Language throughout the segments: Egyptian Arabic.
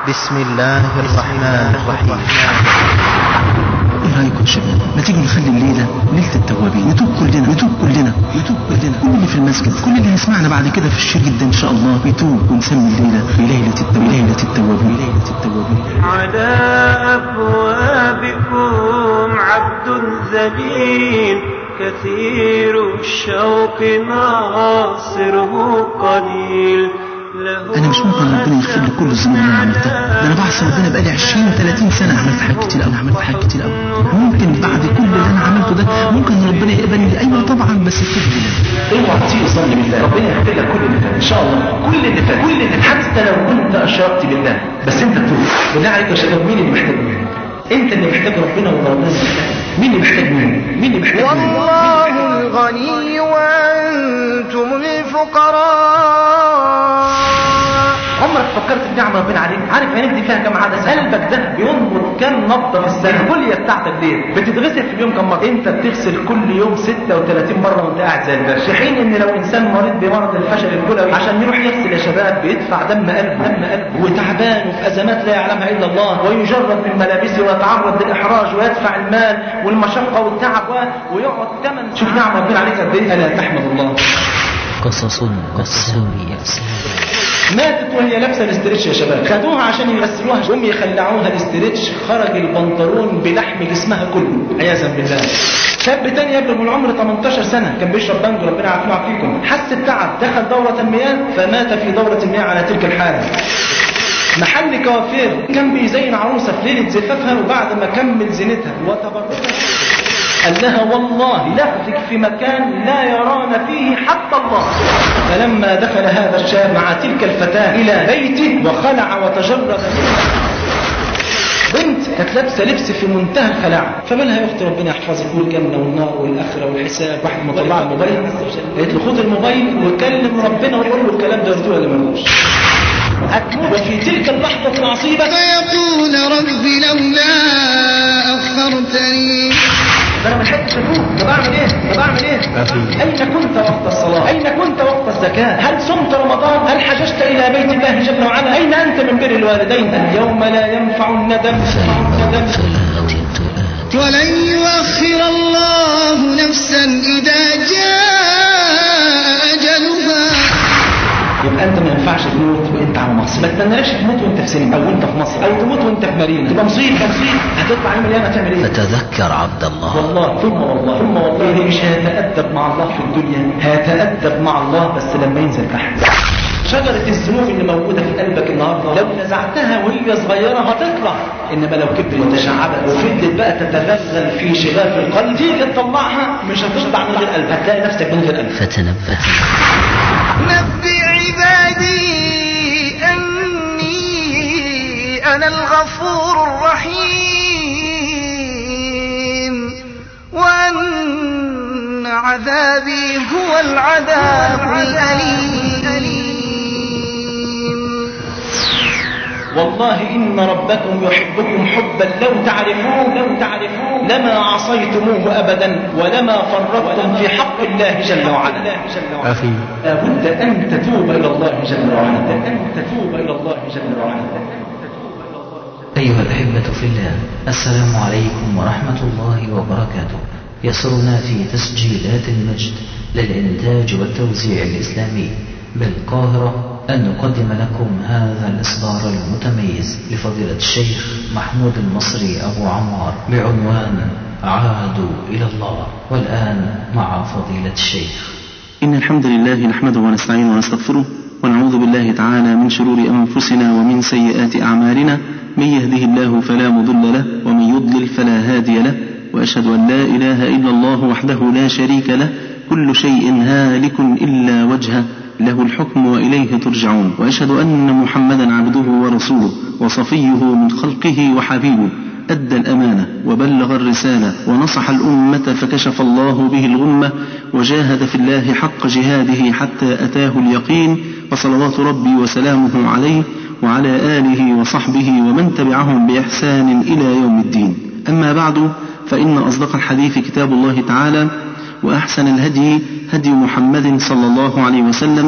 بسم الله الرحمن الرحيم ايه رايكم يا شباب ما تيجي نخلي الليله ليله التوابين نتوب كلنا نتوب كلنا نتوب كلنا كل اللي في المسجد كل اللي هيسمعنا بعد كده في الشريط ده ان شاء الله يتوب ونسمي الليله بليله التوابين ليله التوابين ليله التوابين على أبوابكم عبد ذليل كثير الشوق ناصره قليل له انا مش ممكن ربنا يغفر لي كل الذنوب اللي انا عملتها ده انا بعصي ربنا بقالي 20 30 سنه عملت حاجات كتير قوي عملت حاجات كتير قوي ممكن بعد كل اللي انا عملته ده ممكن ربنا يقبلني ايوه طبعا بس التوب بالله اوعى تسيء الظن بالله ربنا يغفر لك كل اللي فات ان شاء الله كل اللي فات كل اللي فات حتى لو كنت اشركت بالله بس انت تتوب بالله عليك يا شباب مين اللي محتاج مين انت اللي محتاج ربنا ولا ربنا اللي محتاج مين اللي محتاج مين مين اللي محتاج مين والله الغني وأنتم الفقراء عمرك فكرت في نعم ربنا عليك عارف عينيك دي فيها كم عدسه قلبك ده بينبض كم نبضه في السنه الكليه بتاعتك دي بتتغسل في اليوم كم مره انت بتغسل كل يوم 36 مره وانت قاعد زي الباشا في حين ان لو انسان مريض بمرض الفشل الكلوي عشان يروح يغسل يا شباب بيدفع دم قلبه دم قلبه وتعبان وفي ازمات لا يعلمها الا الله ويجرد من ملابسه ويتعرض للاحراج ويدفع المال والمشقه والتعب و- ويقعد ثمن شوف نعم ربنا عليك قد ايه الا تحمد الله قصص قصصية ماتت وهي لابسه الاسترتش يا شباب خدوها عشان يغسلوها هم يخلعوها الاسترتش خرج البنطلون بلحم جسمها كله عياذا بالله شاب تاني يبلغ من العمر 18 سنه كان بيشرب بانجو ربنا يعافينا ويعافيكم حس بتعب دخل دوره المياه فمات في دوره المياه على تلك الحاله محل كوافير كان بيزين عروسه في ليله زفافها وبعد ما كمل زينتها وتبركها قال لها والله لأخذك في مكان لا يرانا فيه حتى الله فلما دخل هذا الشاب مع تلك الفتاة إلى بيته وخلع وتجرد منها بنت كانت لابسه لبس في منتهى الخلاعه فمالها يا اختي ربنا يحفظك والجنه والنار والاخره والحساب واحد مطلع الموبايل قالت له خد الموبايل وكلم ربنا وقول له الكلام ده يرضيه ولا ملوش هتموت وفي تلك اللحظه العصيبه فيقول رب لولا أخرتني ده انا ما لحقتش افوق ده بعمل ايه ده بعمل ايه اين كنت وقت الصلاه اين كنت وقت الزكاه هل صمت رمضان هل حججت الى بيت الله جل وعلا اين انت من بر الوالدين اليوم لا ينفع الندم الندم ولن يؤخر الله نفسا إذا جاء أجلها يبقى انت ما ينفعش تموت وانت على مصر ما تتمناش تموت وانت في سينما او وانت في مصر او تموت وانت في مارينا تبقى مصيبه مصيبه هتطلع يوم القيامه تعمل ايه فتذكر عبد الله والله ثم والله ثم والله مش هيتأدب مع الله في الدنيا هيتأدب مع الله بس لما ينزل تحت شجرة الذنوب اللي موجودة في قلبك النهاردة لو نزعتها وهي صغيرة هتطلع إنما لو كبرت وتشعبت وفضلت بقى تتغلغل في شغاف القلب تيجي تطلعها مش هتطلع من غير قلب هتلاقي نفسك من غير قلب فتنبه نبئ عبادي أني أنا الغفور الرحيم وأن عذابي هو العذاب الأليم والله إن ربكم يحبكم حبا لو تعرفوه لو تعرفوه لما عصيتموه أبدا ولما فرطتم في حق الله جل وعلا أخي لابد أن تتوب إلى الله جل وعلا أن تتوب إلى الله جل وعلا أيها الأحبة في الله السلام عليكم ورحمة الله وبركاته يسرنا في تسجيلات المجد للإنتاج والتوزيع الإسلامي بالقاهرة أن نقدم لكم هذا الإصدار المتميز لفضيلة الشيخ محمود المصري أبو عمار بعنوان عادوا إلى الله والآن مع فضيلة الشيخ إن الحمد لله نحمده ونستعينه ونستغفره ونعوذ بالله تعالى من شرور أنفسنا ومن سيئات أعمالنا من يهده الله فلا مضل له ومن يضلل فلا هادي له وأشهد أن لا إله إلا الله وحده لا شريك له كل شيء هالك إلا وجهه له الحكم وإليه ترجعون وأشهد أن محمدا عبده ورسوله وصفيه من خلقه وحبيبه أدى الأمانة وبلغ الرسالة ونصح الأمة فكشف الله به الغمة وجاهد في الله حق جهاده حتى أتاه اليقين فصلوات ربي وسلامه عليه وعلى آله وصحبه ومن تبعهم بإحسان إلى يوم الدين أما بعد فإن أصدق الحديث كتاب الله تعالى وأحسن الهدي هدي محمد صلى الله عليه وسلم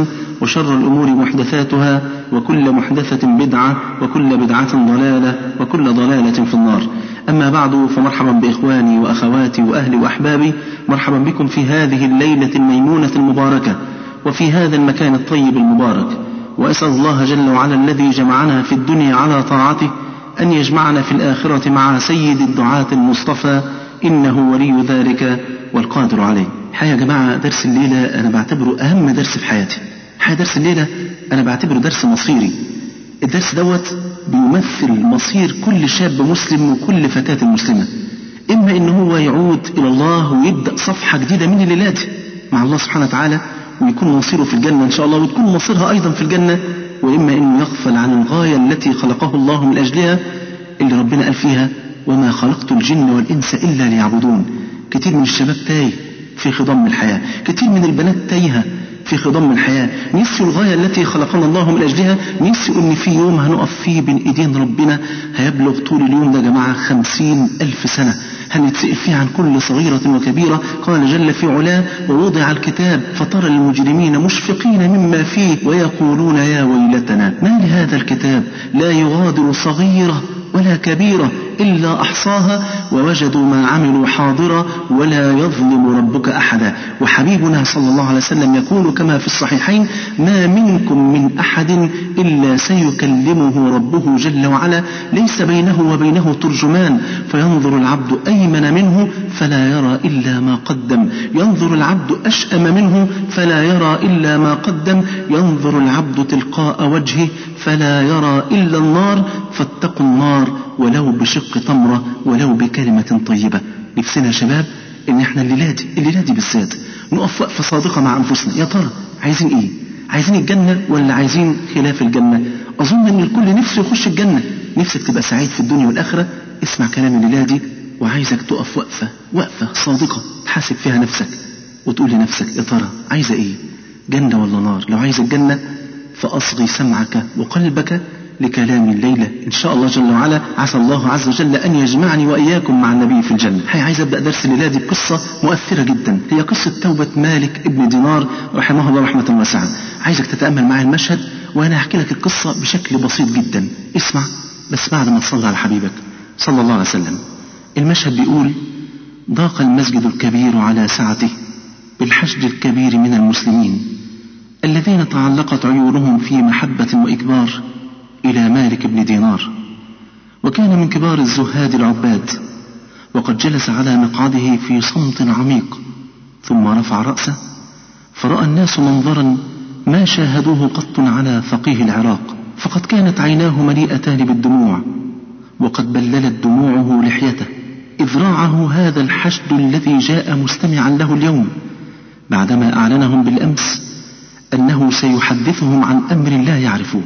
وشر الأمور محدثاتها وكل محدثة بدعة وكل بدعة ضلالة وكل ضلالة في النار أما بعد فمرحبا بإخواني وأخواتي وأهلي وأحبابي مرحبا بكم في هذه الليلة الميمونة المباركة وفي هذا المكان الطيب المبارك وأسأل الله جل وعلا الذي جمعنا في الدنيا على طاعته أن يجمعنا في الآخرة مع سيد الدعاة المصطفى إنه ولي ذلك والقادر عليه الحقيقة يا جماعة درس الليلة أنا بعتبره أهم درس في حياتي الحقيقة درس الليلة أنا بعتبره درس مصيري الدرس دوت بيمثل مصير كل شاب مسلم وكل فتاة مسلمة إما إن هو يعود إلى الله ويبدأ صفحة جديدة من الليلة دي مع الله سبحانه وتعالى ويكون مصيره في الجنة إن شاء الله وتكون مصيرها أيضا في الجنة وإما إنه يغفل عن الغاية التي خلقه الله من أجلها اللي ربنا قال فيها وما خلقت الجن والإنس إلا ليعبدون كتير من الشباب تايه في خضم الحياة كتير من البنات تايهة في خضم الحياة نسيوا الغاية التي خلقنا الله من أجلها نسيوا أن في يوم هنقف فيه بين إيدين ربنا هيبلغ طول اليوم ده يا جماعة خمسين ألف سنة هنتسأل فيه عن كل صغيرة وكبيرة قال جل في علاه ووضع الكتاب فترى المجرمين مشفقين مما فيه ويقولون يا ويلتنا ما لهذا الكتاب لا يغادر صغيرة ولا كبيرة إلا أحصاها ووجدوا ما عملوا حاضرا ولا يظلم ربك أحدا وحبيبنا صلى الله عليه وسلم يقول كما في الصحيحين ما منكم من أحد إلا سيكلمه ربه جل وعلا ليس بينه وبينه ترجمان فينظر العبد أيمن منه فلا يرى إلا ما قدم ينظر العبد أشأم منه فلا يرى إلا ما قدم ينظر العبد تلقاء وجهه فلا يرى إلا النار فاتقوا النار ولو بشق تمرة ولو بكلمة طيبة نفسنا يا شباب ان احنا الليلة دي الليلة دي بالذات نقف وقفة صادقة مع انفسنا يا ترى عايزين ايه عايزين الجنة ولا عايزين خلاف الجنة اظن ان الكل نفسه يخش الجنة نفسك تبقى سعيد في الدنيا والاخرة اسمع كلام الليلة دي وعايزك تقف وقفة وقفة صادقة تحاسب فيها نفسك وتقول لنفسك يا ترى عايزة ايه جنة ولا نار لو عايز الجنة فأصغي سمعك وقلبك لكلام الليلة إن شاء الله جل وعلا عسى الله عز وجل أن يجمعني وإياكم مع النبي في الجنة هي عايز أبدأ درس الليلة دي بقصة مؤثرة جدا هي قصة توبة مالك ابن دينار رحمه الله رحمة واسعة عايزك تتأمل معي المشهد وأنا أحكي لك القصة بشكل بسيط جدا اسمع بس بعد ما تصلي على حبيبك صلى الله عليه وسلم المشهد بيقول ضاق المسجد الكبير على سعته بالحشد الكبير من المسلمين الذين تعلقت عيونهم في محبة وإكبار إلى مالك بن دينار وكان من كبار الزهاد العباد وقد جلس على مقعده في صمت عميق ثم رفع رأسه فرأى الناس منظرا ما شاهدوه قط على فقيه العراق فقد كانت عيناه مليئتان بالدموع وقد بللت دموعه لحيته إذ راعه هذا الحشد الذي جاء مستمعا له اليوم بعدما أعلنهم بالأمس أنه سيحدثهم عن أمر لا يعرفوه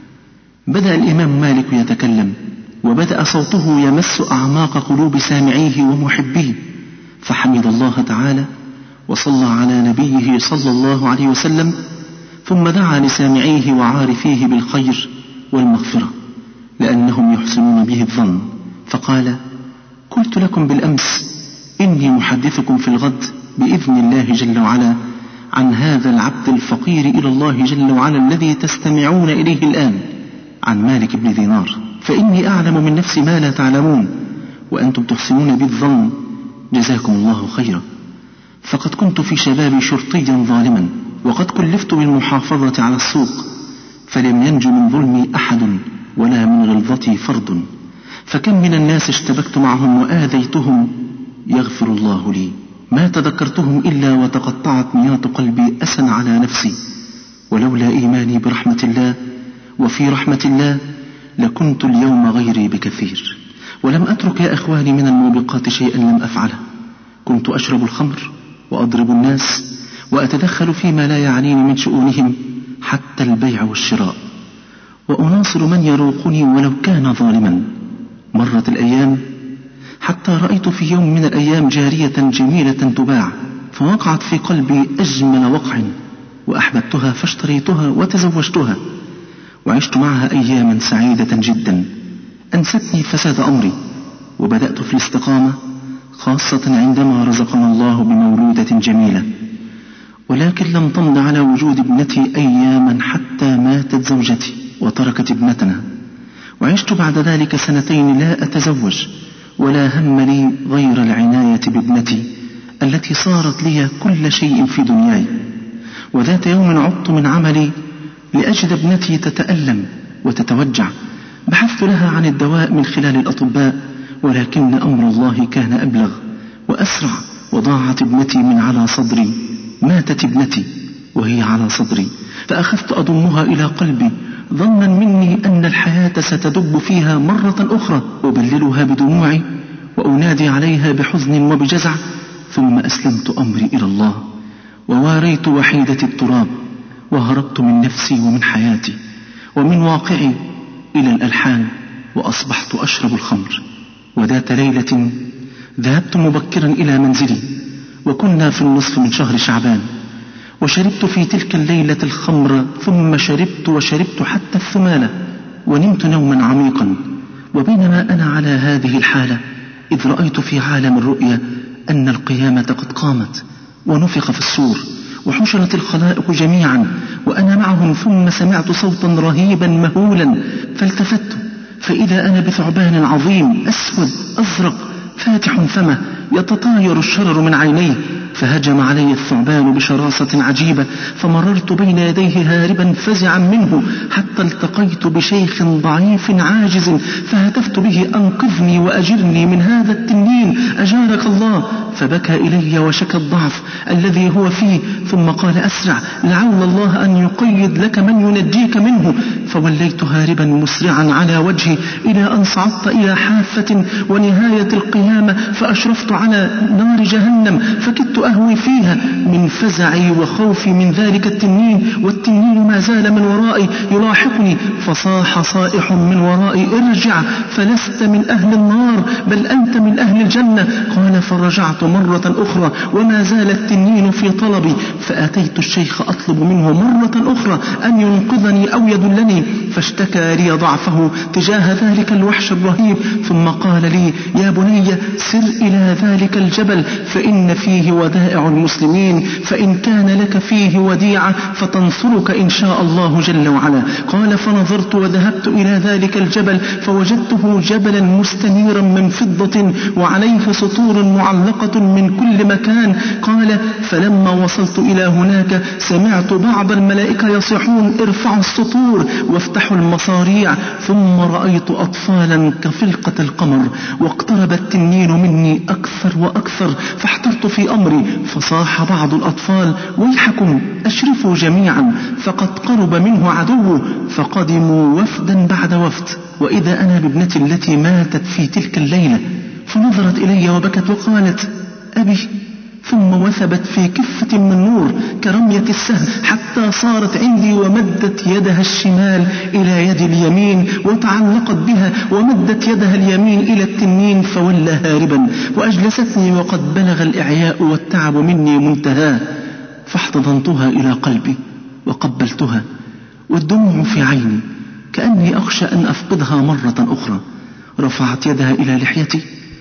بدأ الإمام مالك يتكلم وبدأ صوته يمس أعماق قلوب سامعيه ومحبيه فحمد الله تعالى وصلى على نبيه صلى الله عليه وسلم ثم دعا لسامعيه وعارفيه بالخير والمغفرة لأنهم يحسنون به الظن فقال قلت لكم بالأمس إني محدثكم في الغد بإذن الله جل وعلا عن هذا العبد الفقير إلى الله جل وعلا الذي تستمعون إليه الآن عن مالك بن دينار فإني أعلم من نفسي ما لا تعلمون وأنتم تحسنون بالظن جزاكم الله خيرا فقد كنت في شبابي شرطيا ظالما وقد كلفت بالمحافظة على السوق فلم ينج من ظلمي أحد ولا من غلظتي فرد فكم من الناس اشتبكت معهم وآذيتهم يغفر الله لي ما تذكرتهم إلا وتقطعت مياه قلبي أسا على نفسي ولولا إيماني برحمة الله وفي رحمة الله لكنت اليوم غيري بكثير ولم أترك يا إخواني من الموبقات شيئا لم أفعله كنت أشرب الخمر وأضرب الناس وأتدخل فيما لا يعنيني من شؤونهم حتى البيع والشراء وأناصر من يروقني ولو كان ظالما مرت الأيام حتى رأيت في يوم من الأيام جارية جميلة تباع فوقعت في قلبي أجمل وقع وأحببتها فاشتريتها وتزوجتها وعشت معها أياما سعيدة جدا أنستني فساد أمري وبدأت في الاستقامة خاصة عندما رزقنا الله بمولودة جميلة ولكن لم تمض على وجود ابنتي أياما حتى ماتت زوجتي وتركت ابنتنا وعشت بعد ذلك سنتين لا أتزوج ولا هم لي غير العناية بابنتي التي صارت لي كل شيء في دنياي وذات يوم عدت من عملي لأجد ابنتي تتألم وتتوجع بحثت لها عن الدواء من خلال الأطباء ولكن أمر الله كان أبلغ وأسرع وضاعت ابنتي من على صدري ماتت ابنتي وهي على صدري فأخذت أضمها إلى قلبي ظنا مني أن الحياة ستدب فيها مرة أخرى أبللها بدموعي وأنادي عليها بحزن وبجزع ثم أسلمت أمري إلى الله وواريت وحيدتي التراب وهربت من نفسي ومن حياتي ومن واقعي إلى الألحان وأصبحت أشرب الخمر وذات ليلة ذهبت مبكرا إلى منزلي وكنا في النصف من شهر شعبان وشربت في تلك الليلة الخمر ثم شربت وشربت حتى الثمالة ونمت نوما عميقا وبينما أنا على هذه الحالة إذ رأيت في عالم الرؤيا أن القيامة قد قامت ونفخ في الصور وحشرت الخلائق جميعا وأنا معهم ثم سمعت صوتا رهيبا مهولا فالتفت فإذا أنا بثعبان عظيم أسود أزرق فاتح فمه يتطاير الشرر من عينيه فهجم علي الثعبان بشراسة عجيبة فمررت بين يديه هاربا فزعا منه حتى التقيت بشيخ ضعيف عاجز فهتفت به أنقذني وأجرني من هذا التنين أجارك الله فبكى إلي وشكى الضعف الذي هو فيه ثم قال أسرع لعل الله أن يقيد لك من ينجيك منه فوليت هاربا مسرعا على وجهي إلى أن صعدت إلى حافة ونهاية القيامة فأشرفت على نار جهنم فكدت أهوي فيها من فزعي وخوفي من ذلك التنين والتنين ما زال من ورائي يلاحقني فصاح صائح من ورائي ارجع فلست من أهل النار بل أنت من أهل الجنة قال فرجعت مرة أخرى وما زال التنين في طلبي فأتيت الشيخ أطلب منه مرة أخرى أن ينقذني أو يدلني فاشتكى لي ضعفه تجاه ذلك الوحش الرهيب ثم قال لي يا بني سر إلى ذلك الجبل فإن فيه ودائع المسلمين فإن كان لك فيه وديعة فتنصرك إن شاء الله جل وعلا قال فنظرت وذهبت إلى ذلك الجبل فوجدته جبلا مستنيرا من فضة وعليه سطور معلقة من كل مكان قال فلما وصلت إلى هناك سمعت بعض الملائكة يصيحون ارفعوا السطور وافتحوا المصاريع ثم رأيت أطفالا كفلقة القمر واقترب التنين مني أكثر وأكثر فاحترت في أمري فصاح بعض الأطفال ويحكم أشرفوا جميعا فقد قرب منه عدو فقدموا وفدا بعد وفد وإذا أنا بابنتي التي ماتت في تلك الليلة فنظرت إلي وبكت وقالت أبي ثم وثبت في كفة من نور كرمية السهم حتى صارت عندي ومدت يدها الشمال إلى يد اليمين وتعلقت بها ومدت يدها اليمين إلى التنين فولى هاربا وأجلستني وقد بلغ الإعياء والتعب مني منتهاه فاحتضنتها إلى قلبي وقبلتها والدموع في عيني كأني أخشى أن أفقدها مرة أخرى رفعت يدها إلى لحيتي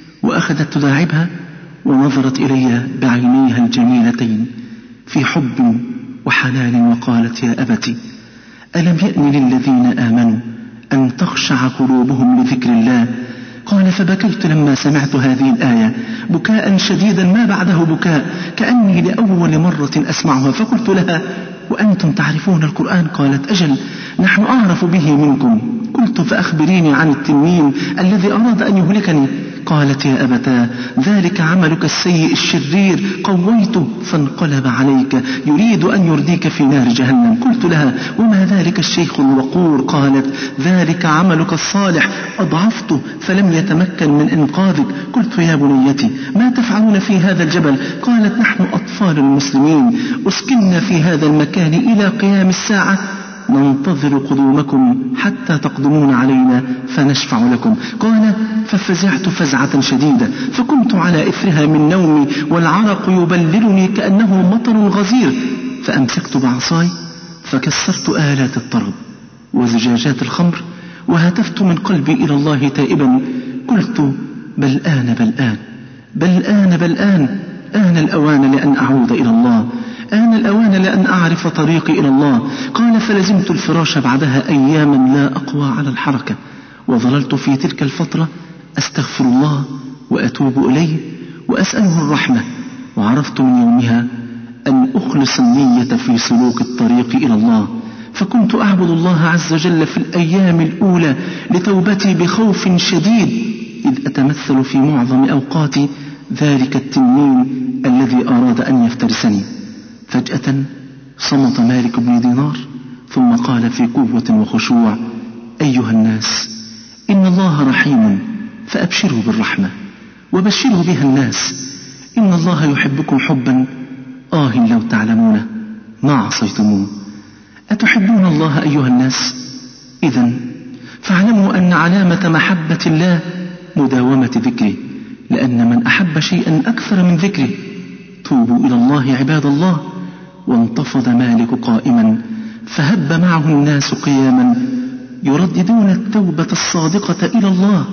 وأخذت تداعبها ونظرت إلي بعينيها الجميلتين في حب وحنان وقالت يا أبت ألم يأن للذين آمنوا أن تخشع قلوبهم لذكر الله قال فبكيت لما سمعت هذه الآية بكاء شديدا ما بعده بكاء كأني لأول مرة أسمعها فقلت لها وأنتم تعرفون القرآن قالت أجل نحن أعرف به منكم قلت فأخبريني عن التنين الذي أراد أن يهلكني قالت يا أبتا ذلك عملك السيء الشرير قويته فانقلب عليك يريد أن يرديك في نار جهنم قلت لها وما ذلك الشيخ الوقور قالت ذلك عملك الصالح أضعفته فلم يتمكن من إنقاذك قلت يا بنيتي ما تفعلون في هذا الجبل قالت نحن أطفال المسلمين أسكننا في هذا المكان إلى قيام الساعة ننتظر قدومكم حتى تقدمون علينا فنشفع لكم قال ففزعت فزعة شديدة فكنت على إثرها من نومي والعرق يبللني كأنه مطر غزير فأمسكت بعصاي فكسرت آلات الطرب وزجاجات الخمر وهتفت من قلبي إلى الله تائبا قلت بل آن بل آن بل آن بل آن آن الأوان لأن أعود إلى الله آن الأوان لأن أعرف طريقي إلى الله قال فلزمت الفراش بعدها أياما لا أقوى على الحركة وظللت في تلك الفترة أستغفر الله وأتوب إليه وأسأله الرحمة وعرفت من يومها أن أخلص النية في سلوك الطريق إلى الله فكنت أعبد الله عز وجل في الأيام الأولى لتوبتي بخوف شديد إذ أتمثل في معظم أوقاتي ذلك التنين الذي أراد أن يفترسني فجأة صمت مالك بن دينار ثم قال في قوة وخشوع أيها الناس إن الله رحيم فأبشروا بالرحمة وبشروا بها الناس إن الله يحبكم حبا آه لو تعلمون ما عصيتموه أتحبون الله أيها الناس إذا فاعلموا أن علامة محبة الله مداومة ذكره لأن من أحب شيئا أكثر من ذكره توبوا إلى الله عباد الله وانتفض مالك قائما فهب معه الناس قياما يرددون التوبة الصادقة إلى الله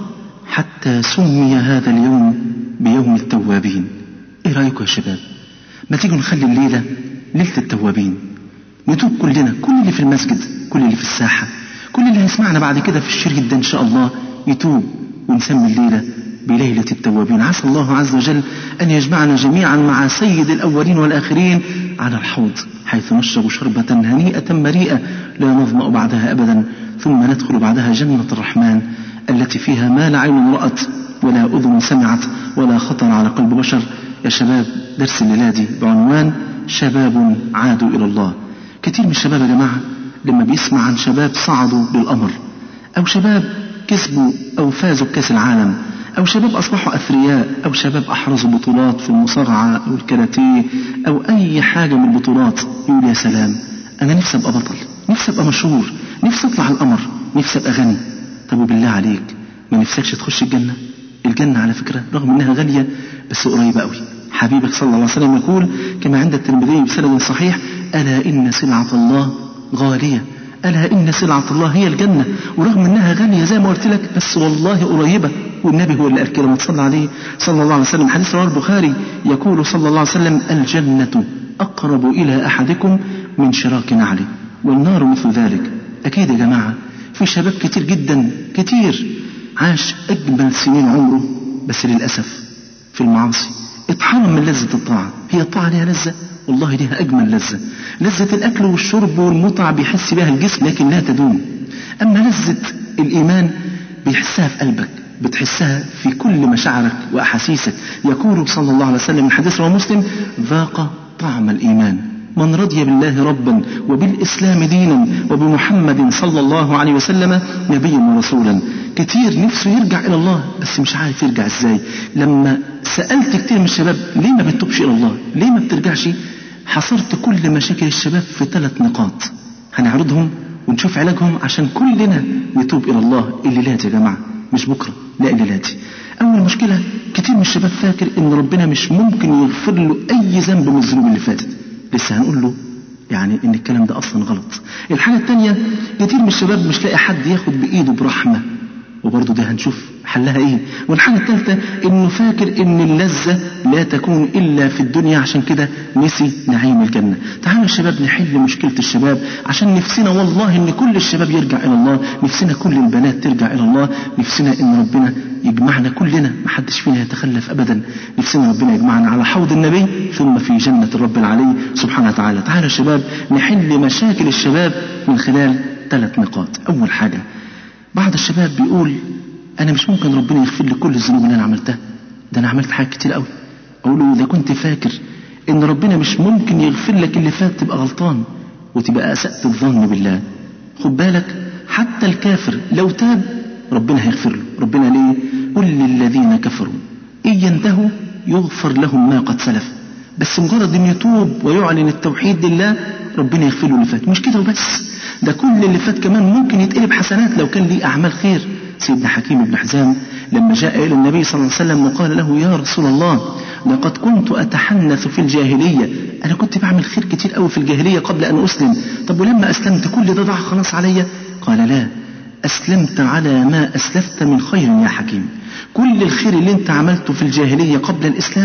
حتى سمي هذا اليوم بيوم التوابين إيه رأيكم يا شباب ما تيجوا نخلي الليلة ليلة التوابين نتوب كلنا كل اللي في المسجد كل اللي في الساحة كل اللي هيسمعنا بعد كده في الشريط ده إن شاء الله يتوب ونسمي الليلة بليلة التوابين عسى الله عز وجل أن يجمعنا جميعا مع سيد الأولين والآخرين على الحوض حيث نشرب شربة هنيئة مريئة لا نظمأ بعدها أبدا ثم ندخل بعدها جنة الرحمن التي فيها ما لا عين رأت ولا أذن سمعت ولا خطر على قلب بشر يا شباب درس الليلة دي بعنوان شباب عادوا إلى الله كتير من الشباب يا جماعة لما بيسمع عن شباب صعدوا للقمر أو شباب كسبوا أو فازوا بكأس العالم أو شباب أصبحوا أثرياء أو شباب أحرزوا بطولات في المصارعة أو الكاراتيه أو أي حاجة من البطولات يقول يا سلام أنا نفسي أبقى بطل نفسي أبقى مشهور نفسي أطلع القمر نفسي أبقى غني طب وبالله عليك ما نفسكش تخش الجنة الجنة على فكرة رغم إنها غالية بس قريبة قوي حبيبك صلى الله عليه وسلم يقول كما عند الترمذي بسند صحيح ألا إن سلعة الله غالية ألا إن سلعة الله هي الجنة ورغم إنها غالية زي ما قلت لك بس والله قريبة والنبي هو اللي قال كده ما تصلى عليه صلى الله عليه وسلم حديث رواه البخاري يقول صلى الله عليه وسلم الجنة أقرب إلى أحدكم من شراك نعله والنار مثل ذلك أكيد يا جماعة في شباب كتير جدا كتير عاش أجمل سنين عمره بس للأسف في المعاصي اتحرم من لذة الطاعة هي الطاعة لها لذة والله لها أجمل لذة لذة الأكل والشرب والمتعة بيحس بها الجسم لكن لا تدوم أما لذة الإيمان بيحسها في قلبك بتحسها في كل مشاعرك وأحاسيسك يقول صلى الله عليه وسلم من حديث رواه مسلم ذاق طعم الإيمان من رضي بالله ربا وبالإسلام دينا وبمحمد صلى الله عليه وسلم نبيا ورسولا كتير نفسه يرجع إلى الله بس مش عارف يرجع إزاي لما سألت كتير من الشباب ليه ما بتتوبش إلى الله ليه ما بترجعش حصرت كل مشاكل الشباب في ثلاث نقاط هنعرضهم ونشوف علاجهم عشان كلنا نتوب إلى الله الليلات يا جماعة مش بكرة لا الليلاتي أول مشكلة كتير من الشباب فاكر إن ربنا مش ممكن يغفر له أي ذنب من الذنوب اللي فاتت لسه هنقول له يعني إن الكلام ده أصلا غلط الحاجة التانية كتير من الشباب مش لاقي حد ياخد بإيده برحمة وبرضه ده هنشوف حلها ايه والحاجة الثالثة انه فاكر ان اللذة لا تكون الا في الدنيا عشان كده نسي نعيم الجنة تعالوا يا شباب نحل مشكلة الشباب عشان نفسنا والله ان كل الشباب يرجع الى الله نفسنا كل البنات ترجع الى الله نفسنا ان ربنا يجمعنا كلنا محدش فينا يتخلف ابدا نفسنا ربنا يجمعنا على حوض النبي ثم في جنة الرب العلي سبحانه وتعالى تعالوا يا شباب نحل مشاكل الشباب من خلال ثلاث نقاط اول حاجة بعض الشباب بيقول انا مش ممكن ربنا يغفر لي كل الذنوب اللي انا عملتها ده انا عملت حاجات كتير قوي اقول له اذا كنت فاكر ان ربنا مش ممكن يغفر لك اللي فات تبقى غلطان وتبقى اسأت الظن بالله خد بالك حتى الكافر لو تاب ربنا هيغفر له ربنا ليه قل للذين كفروا ان ينتهوا يغفر لهم ما قد سلف بس مجرد ان يتوب ويعلن التوحيد لله ربنا يغفر له اللي فات مش كده وبس ده كل اللي فات كمان ممكن يتقلب حسنات لو كان ليه أعمال خير سيدنا حكيم بن حزام لما جاء إلى النبي صلى الله عليه وسلم وقال له يا رسول الله لقد كنت أتحنث في الجاهلية أنا كنت بعمل خير كتير قوي في الجاهلية قبل أن أسلم طب ولما أسلمت كل ده ضاع خلاص عليا قال لا أسلمت على ما أسلفت من خير يا حكيم كل الخير اللي انت عملته في الجاهلية قبل الإسلام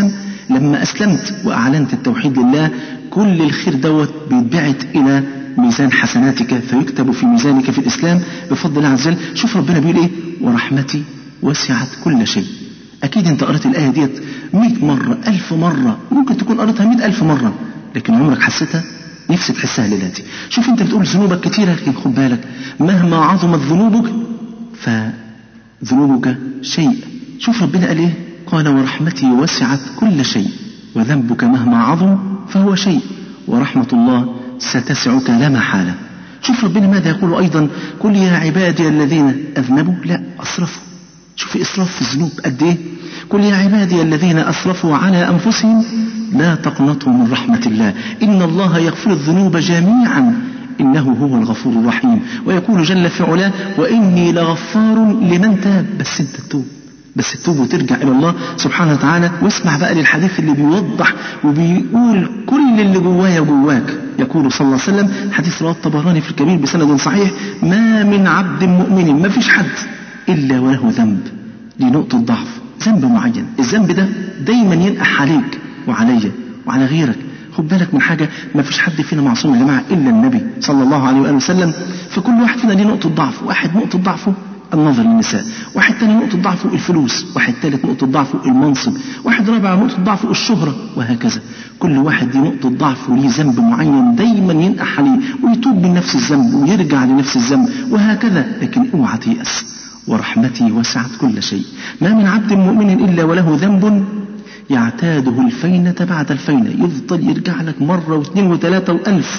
لما أسلمت وأعلنت التوحيد لله كل الخير دوت بيتبعت إلى ميزان حسناتك فيكتب في ميزانك في الإسلام بفضل الله عز وجل شوف ربنا بيقول إيه ورحمتي وسعت كل شيء أكيد أنت قرأت الآية ديت مئة مرة ألف مرة ممكن تكون قرأتها مئة ألف مرة لكن عمرك حسيتها نفسي تحسها ليلاتي شوف أنت بتقول ذنوبك كتيرة لكن خد بالك مهما عظمت ذنوبك فذنوبك شيء شوف ربنا قال إيه قال ورحمتي وسعت كل شيء وذنبك مهما عظم فهو شيء ورحمة الله ستسعك لا محالة شوف ربنا ماذا يقول أيضا قل يا عبادي الذين أذنبوا لا أسرفوا شوف إسراف في الذنوب قد إيه قل يا عبادي الذين أسرفوا على أنفسهم لا تقنطوا من رحمة الله إن الله يغفر الذنوب جميعا إنه هو الغفور الرحيم ويقول جل في علاه وإني لغفار لمن تاب بس أنت تتوب بس تتوب وترجع إلى الله سبحانه وتعالى واسمع بقى للحديث اللي بيوضح وبيقول كل اللي جوايا جواك يقول صلى الله عليه وسلم حديث رواه الطبراني في الكبير بسند صحيح ما من عبد مؤمن ما فيش حد إلا وله ذنب لنقطة ضعف ذنب معين الذنب ده دايما ينقح عليك وعليا وعلى غيرك خد بالك من حاجة ما فيش حد فينا معصوم يا جماعة إلا النبي صلى الله عليه وآله وسلم فكل واحد فينا ليه نقطة ضعف واحد نقطة ضعفه النظر للنساء واحد تاني نقطة ضعفه الفلوس واحد تالت نقطة ضعفه المنصب واحد رابع نقطة ضعفه الشهرة وهكذا كل واحد دي نقطة ضعف وليه ذنب معين دايما ينقح عليه ويتوب من نفس الذنب ويرجع لنفس الذنب وهكذا لكن اوعى تيأس ورحمتي وسعت كل شيء ما من عبد مؤمن إلا وله ذنب يعتاده الفينة بعد الفينة يفضل يرجع لك مرة واثنين وثلاثة وألف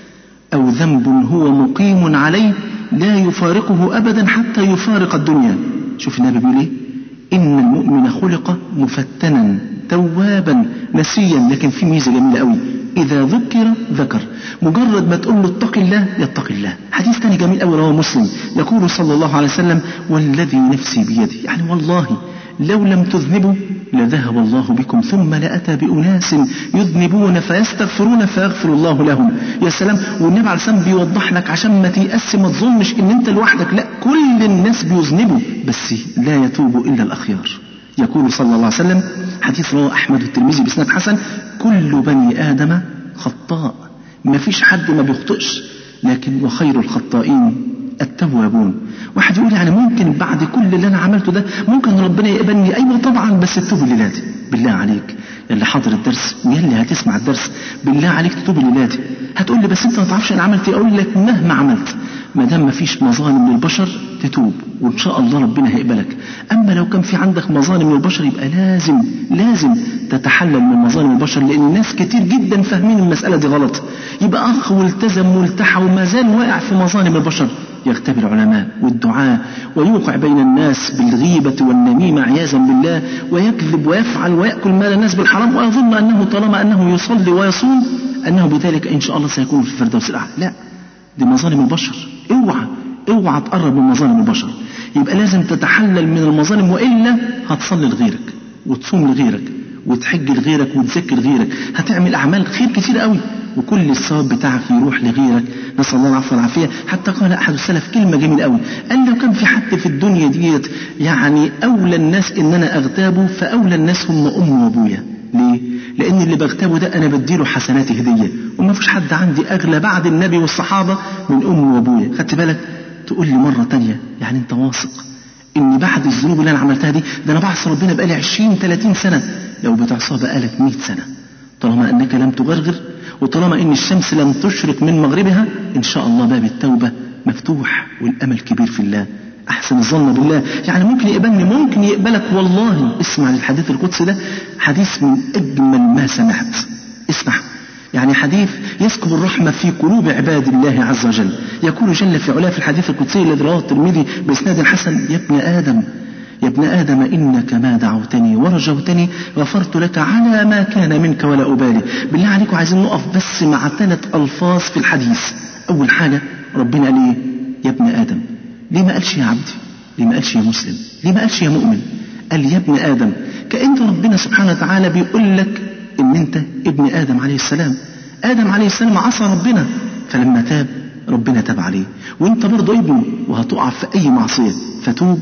أو ذنب هو مقيم عليه لا يفارقه أبدا حتى يفارق الدنيا شوف النبي بيقول إيه إن المؤمن خلق مفتنا توابا نسيا لكن في ميزة جميلة قوي إذا ذكر ذكر مجرد ما تقول له اتق الله يتقي الله حديث تاني جميل قوي رواه مسلم يقول صلى الله عليه وسلم والذي نفسي بيده يعني والله لو لم تذنبوا لذهب الله بكم ثم لأتى بأناس يذنبون فيستغفرون فيغفر الله لهم يا سلام والنبي عليه السلام بيوضح لك عشان ما تيأس ما تظنش ان انت لوحدك لا كل الناس بيذنبوا بس لا يتوب إلا الأخيار يقول صلى الله عليه وسلم حديث رواه أحمد الترمذي بإسناد حسن كل بني آدم خطاء ما فيش حد ما بيخطئش لكن وخير الخطائين التوابون واحد يقول يعني ممكن بعد كل اللي انا عملته ده ممكن ربنا يقبلني ايوه طبعا بس تتوب الليله دي بالله عليك يلي حاضر الدرس ويلي هتسمع الدرس بالله عليك تتوب الليله دي هتقول لي بس انت ما تعرفش انا عملت ايه اقول لك مهما عملت ما دام ما فيش مظالم للبشر تتوب وان شاء الله ربنا هيقبلك اما لو كان في عندك مظالم للبشر يبقى لازم لازم تتحلل من مظالم البشر لان ناس كتير جدا فاهمين المساله دي غلط يبقى اخ والتزم والتحى وما زال واقع في مظالم البشر يغتاب العلماء والدعاء ويوقع بين الناس بالغيبة والنميمة عياذا بالله ويكذب ويفعل ويأكل مال الناس بالحرام ويظن أنه طالما أنه يصلي ويصوم أنه بذلك إن شاء الله سيكون في الفردوس الأعلى لا دي مظالم البشر اوعى اوعى تقرب من مظالم البشر يبقى لازم تتحلل من المظالم وإلا هتصلي لغيرك وتصوم لغيرك وتحج لغيرك وتذكر غيرك هتعمل أعمال خير كتير قوي وكل الثواب بتاعك يروح لغيرك نسأل الله العفو والعافية حتى قال أحد السلف كلمة جميلة قوي قال لو كان في حد في الدنيا ديت يعني أولى الناس إن أنا أغتابه فأولى الناس هم أمي وأبويا ليه؟ لأن اللي بغتابه ده أنا بديله حسناتي هدية وما فيش حد عندي أغلى بعد النبي والصحابة من أمي وأبويا خدت بالك تقول لي مرة تانية يعني أنت واثق إن بعد الذنوب اللي أنا عملتها دي ده أنا بعصي ربنا بقالي 20 30 سنة لو بتعصى بقالك 100 سنة طالما أنك لم تغرغر وطالما ان الشمس لم تشرق من مغربها ان شاء الله باب التوبة مفتوح والامل كبير في الله احسن الظن بالله يعني ممكن يقبلني ممكن يقبلك والله اسمع للحديث القدسي ده حديث من اجمل ما سمعت اسمع يعني حديث يسكب الرحمة في قلوب عباد الله عز وجل يقول جل في علاه في الحديث القدسي الذي رواه الترمذي بإسناد حسن يا ابن آدم يا ابن آدم إنك ما دعوتني ورجوتني غفرت لك على ما كان منك ولا أبالي بالله عليكم عايزين نقف بس مع ثلاث ألفاظ في الحديث أول حاجة ربنا قال إيه يا ابن آدم ليه ما قالش يا عبدي ليه ما قالش يا مسلم ليه ما قالش يا مؤمن قال يا ابن آدم كأن ربنا سبحانه وتعالى بيقول لك إن أنت ابن آدم عليه السلام آدم عليه السلام عصى ربنا فلما تاب ربنا تاب عليه وانت برضه ابنه وهتقع في أي معصية فتوب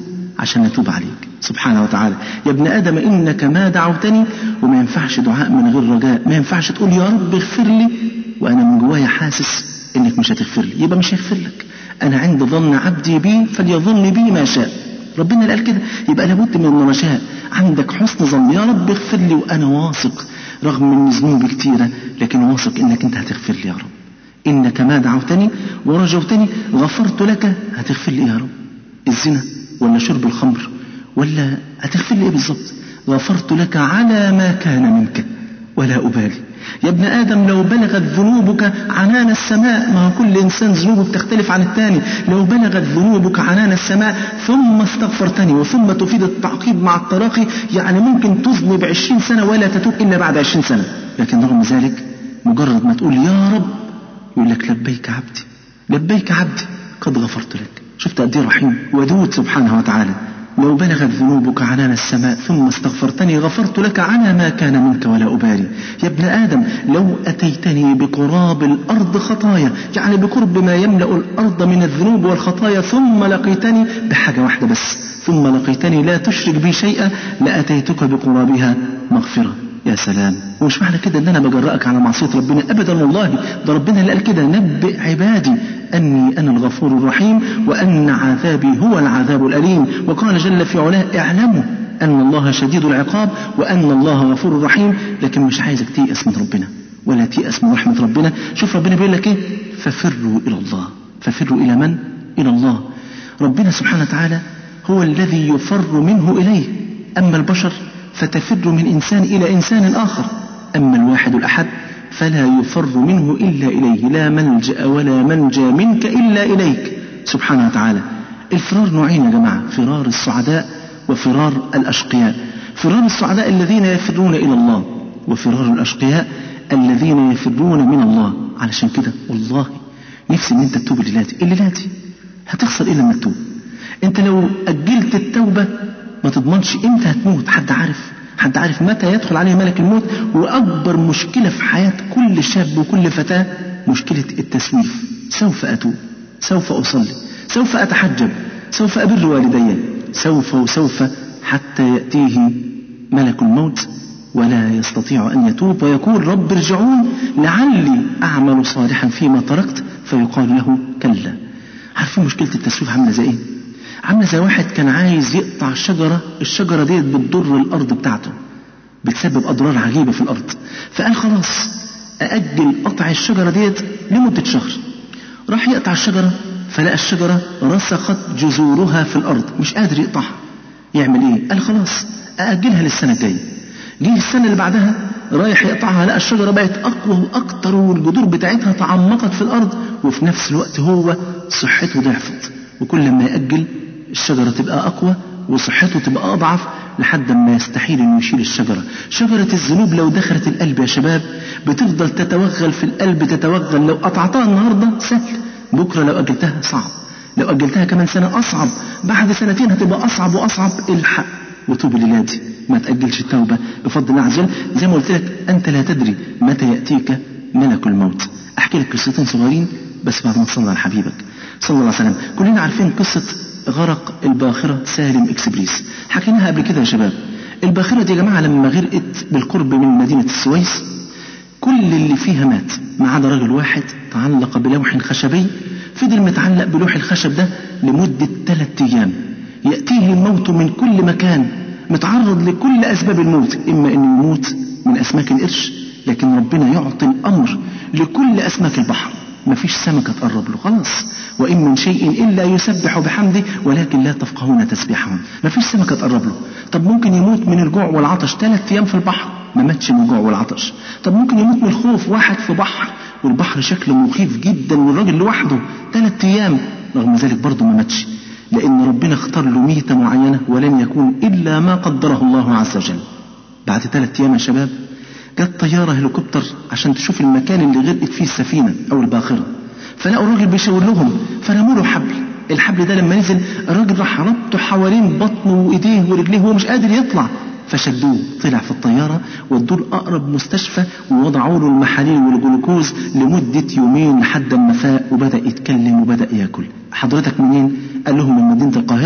عشان نتوب عليك سبحانه وتعالى يا ابن آدم إنك ما دعوتني وما ينفعش دعاء من غير رجاء ما ينفعش تقول يا رب اغفر لي وأنا من جوايا حاسس إنك مش هتغفر لي يبقى مش هيغفر لك أنا عند ظن عبدي بي فليظن بي ما شاء ربنا اللي قال كده يبقى لابد من الرجاء عندك حسن ظن يا رب اغفر لي وأنا واثق رغم ان ذنوبي كتيرة لكن واثق انك انت هتغفر لي يا رب انك ما دعوتني ورجوتني غفرت لك هتغفر لي يا رب الزنا ولا شرب الخمر ولا هتغفر لي ايه بالظبط غفرت لك على ما كان منك ولا أبالي يا ابن آدم لو بلغت ذنوبك عنان السماء ما هو كل إنسان ذنوبه بتختلف عن الثاني لو بلغت ذنوبك عنان السماء ثم استغفرتني وثم تفيد التعقيب مع التراخي يعني ممكن تذنب عشرين سنة ولا تتوب إلا بعد عشرين سنة لكن رغم ذلك مجرد ما تقول يا رب يقول لك لبيك عبدي لبيك عبدي قد غفرت لك شفت قد ايه رحيم ودود سبحانه وتعالى لو بلغت ذنوبك عنان السماء ثم استغفرتني غفرت لك على ما كان منك ولا أبالي يا ابن آدم لو أتيتني بقراب الأرض خطايا يعني بقرب ما يملأ الأرض من الذنوب والخطايا ثم لقيتني بحاجة واحدة بس ثم لقيتني لا تشرك بي شيئا لأتيتك بقرابها مغفرة يا سلام ومش معنى كده ان انا بجرأك على معصية ربنا ابدا والله ده ربنا اللي قال كده نبئ عبادي اني انا الغفور الرحيم وان عذابي هو العذاب الاليم وقال جل في علاه اعلموا ان الله شديد العقاب وان الله غفور رحيم لكن مش عايزك تيأس من ربنا ولا تيأس من رحمة ربنا شوف ربنا بيقول لك ايه ففروا الى الله ففروا الى من الى الله ربنا سبحانه وتعالى هو الذي يفر منه اليه اما البشر فتفر من إنسان إلى إنسان آخر أما الواحد الأحد فلا يفر منه إلا إليه لا ملجأ ولا منجى منك إلا إليك سبحانه وتعالى الفرار نوعين يا جماعة فرار السعداء وفرار الأشقياء فرار السعداء الذين يفرون إلى الله وفرار الأشقياء الذين يفرون من الله علشان كده والله نفسي ان انت تتوب الليلاتي الليلاتي هتخسر ايه لما تتوب انت لو اجلت التوبه ما تضمنش امتى هتموت حد عارف حد عارف متى يدخل عليه ملك الموت واكبر مشكله في حياه كل شاب وكل فتاه مشكله التسويف سوف اتوب سوف اصلي سوف اتحجب سوف ابر والدي سوف وسوف حتى ياتيه ملك الموت ولا يستطيع ان يتوب ويقول رب ارجعون لعلي اعمل صالحا فيما تركت فيقال له كلا عارفين مشكله التسويف عامله زي ايه عامله زي واحد كان عايز يقطع شجره الشجره ديت بتضر الارض بتاعته بتسبب اضرار عجيبه في الارض فقال خلاص ااجل قطع الشجره ديت لمده شهر راح يقطع الشجره فلقى الشجره رسخت جذورها في الارض مش قادر يقطعها يعمل ايه قال خلاص ااجلها للسنه الجايه جه السنه اللي بعدها رايح يقطعها لقى الشجره بقت اقوى واكتر والجذور بتاعتها تعمقت في الارض وفي نفس الوقت هو صحته ضعفت وكل ما ياجل الشجرة تبقى أقوى وصحته تبقى أضعف لحد ما يستحيل إنه يشيل الشجرة شجرة الذنوب لو دخلت القلب يا شباب بتفضل تتوغل في القلب تتوغل لو قطعتها النهاردة سهل بكرة لو أجلتها صعب لو أجلتها كمان سنة أصعب بعد سنتين هتبقى أصعب وأصعب الحق وتوب لله ما تأجلش التوبة بفضل الله عز وجل زي ما قلت لك أنت لا تدري متى يأتيك ملك الموت أحكي لك قصتين صغيرين بس بعد ما تصلي على حبيبك صلى الله عليه وسلم كلنا عارفين قصة غرق الباخرة سالم اكسبريس حكيناها قبل كده يا شباب الباخرة دي يا جماعة لما غرقت بالقرب من مدينة السويس كل اللي فيها مات ما عدا راجل واحد تعلق بلوح خشبي فضل متعلق بلوح الخشب ده لمدة ثلاثة أيام يأتيه الموت من كل مكان متعرض لكل أسباب الموت إما أن يموت من أسماك القرش لكن ربنا يعطي الأمر لكل أسماك البحر مفيش سمكة تقرب له خلاص وإن من شيء إلا يسبح بحمده ولكن لا تفقهون تسبيحهم مفيش سمكة تقرب له طب ممكن يموت من الجوع والعطش ثلاث أيام في البحر ما ماتش من الجوع والعطش طب ممكن يموت من الخوف واحد في بحر والبحر شكله مخيف جدا والراجل لوحده ثلاث أيام رغم ذلك برضه ما ماتش لأن ربنا اختار له ميتة معينة ولن يكون إلا ما قدره الله عز وجل بعد ثلاث أيام يا شباب جت طيارة هليكوبتر عشان تشوف المكان اللي غرقت فيه السفينة أو الباخرة فلقوا الراجل بيشاور لهم فرموا له حبل الحبل ده لما نزل الراجل راح ربطه حوالين بطنه وايديه ورجليه وهو مش قادر يطلع فشدوه طلع في الطيارة ودوه لأقرب مستشفى ووضعوا له المحاليل والجلوكوز لمدة يومين لحد ما فاق وبدأ يتكلم وبدأ ياكل حضرتك منين؟ قال لهم من مدينة القاهرة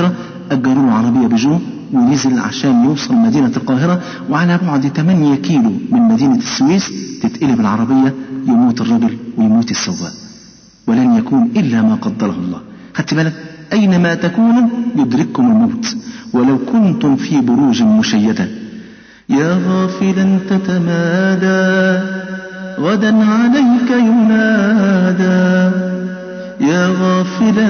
أجروا له عربية بيجو ونزل عشان يوصل مدينة القاهرة وعلى بعد 8 كيلو من مدينة السويس تتقلب العربية يموت الرجل ويموت السواق ولن يكون إلا ما قدره الله خدت بالك أينما تكونوا يدرككم الموت ولو كنتم في بروج مشيدة يا غافلا تتمادى غدا عليك ينادى يا غافلا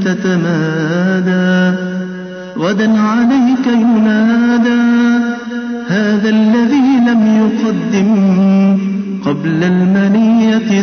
تتمادى غدا عليك ينادى هذا الذي لم يقدم قبل المنية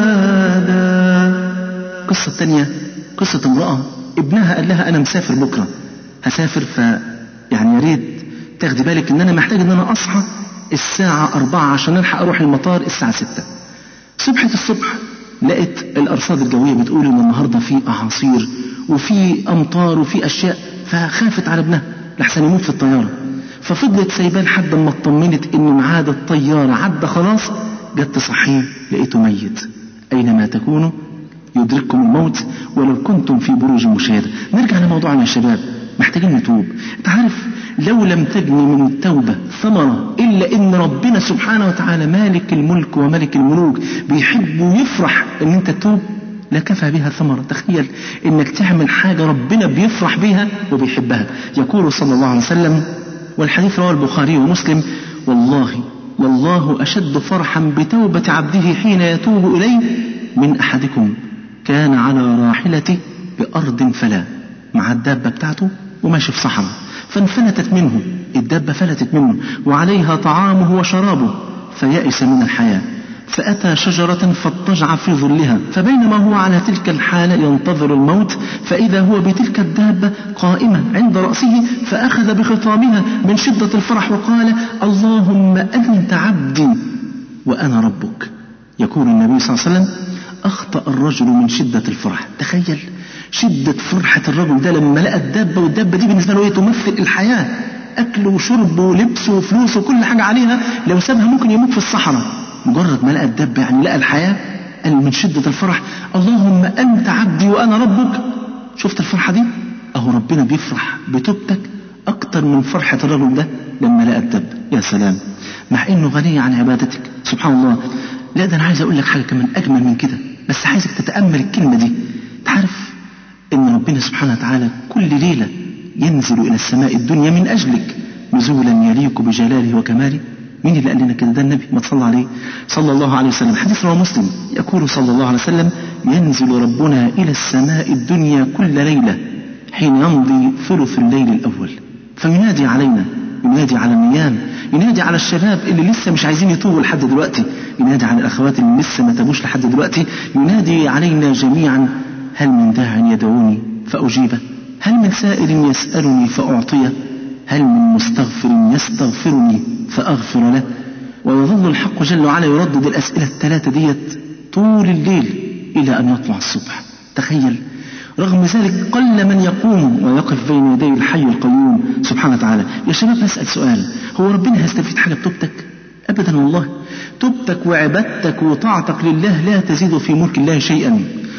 زادا قصة تانية قصة امرأة ابنها قال لها أنا مسافر بكرة هسافر ف يعني يا ريت تاخدي بالك إن أنا محتاج إن أنا أصحى الساعة أربعة عشان ألحق أروح المطار الساعة ستة صبحت الصبح لقيت الأرصاد الجوية بتقول إن النهاردة في أعاصير وفي أمطار وفي أشياء فخافت على ابنها لحسن يموت في الطيارة ففضلت سايباه لحد ما اطمنت إن ميعاد الطيارة عدى خلاص جت تصحيه لقيته ميت أينما تكونوا يدرككم الموت ولو كنتم في بروج مشاهدة نرجع لموضوعنا يا شباب محتاجين نتوب انت عارف لو لم تجني من التوبة ثمرة إلا إن ربنا سبحانه وتعالى مالك الملك وملك الملوك بيحب ويفرح إن أنت تتوب لكفى بها ثمرة تخيل إنك تعمل حاجة ربنا بيفرح بها وبيحبها يقول صلى الله عليه وسلم والحديث رواه البخاري ومسلم والله والله أشد فرحا بتوبة عبده حين يتوب إليه من أحدكم كان على راحلته بأرض فلا مع الدابة بتاعته وماشي في صحراء فانفلتت منه الدابة فلتت منه وعليها طعامه وشرابه فيأس من الحياة فأتى شجرة فاضطجع في ظلها فبينما هو على تلك الحالة ينتظر الموت فإذا هو بتلك الدابة قائمة عند رأسه فأخذ بخطامها من شدة الفرح وقال اللهم أنت عبدي وأنا ربك يقول النبي صلى الله عليه وسلم أخطأ الرجل من شدة الفرح تخيل شدة فرحة الرجل ده لما لقى الدابة والدابة دي بالنسبة له هي تمثل الحياة أكل وشرب ولبس وفلوس وكل حاجة عليها لو سابها ممكن يموت في الصحراء مجرد ما لقى الدابة يعني لقى الحياة قال من شدة الفرح اللهم أنت عبدي وأنا ربك شفت الفرحة دي أهو ربنا بيفرح بتوبتك أكتر من فرحة الرجل ده لما لقى الدابة يا سلام مع إنه غني عن عبادتك سبحان الله لا ده أنا عايز أقول لك حاجة كمان أجمل من كده بس عايزك تتأمل الكلمة دي تعرف إن ربنا سبحانه وتعالى كل ليلة ينزل إلى السماء الدنيا من أجلك نزولا يليق بجلاله وكماله مين اللي قال لنا كده ده النبي ما تصلى عليه صلى الله عليه وسلم حديث رواه مسلم يقول صلى الله عليه وسلم ينزل ربنا إلى السماء الدنيا كل ليلة حين يمضي ثلث الليل الأول فينادي علينا ينادي على النيام ينادي على الشباب اللي لسه مش عايزين يتوبوا لحد دلوقتي ينادي على الأخوات اللي لسه ما تابوش لحد دلوقتي ينادي علينا جميعا هل من داع يدعوني فأجيبه هل من سائل يسألني فأعطيه هل من مستغفر يستغفرني فأغفر له ويظل الحق جل وعلا يردد الأسئلة الثلاثة ديت طول الليل إلى أن يطلع الصبح تخيل رغم ذلك قل من يقوم ويقف بين يدي الحي القيوم سبحانه وتعالى يا شباب نسأل سؤال هو ربنا هيستفيد حاجة بتوبتك أبدا والله توبتك وعبادتك وطاعتك لله لا تزيد في ملك الله شيئا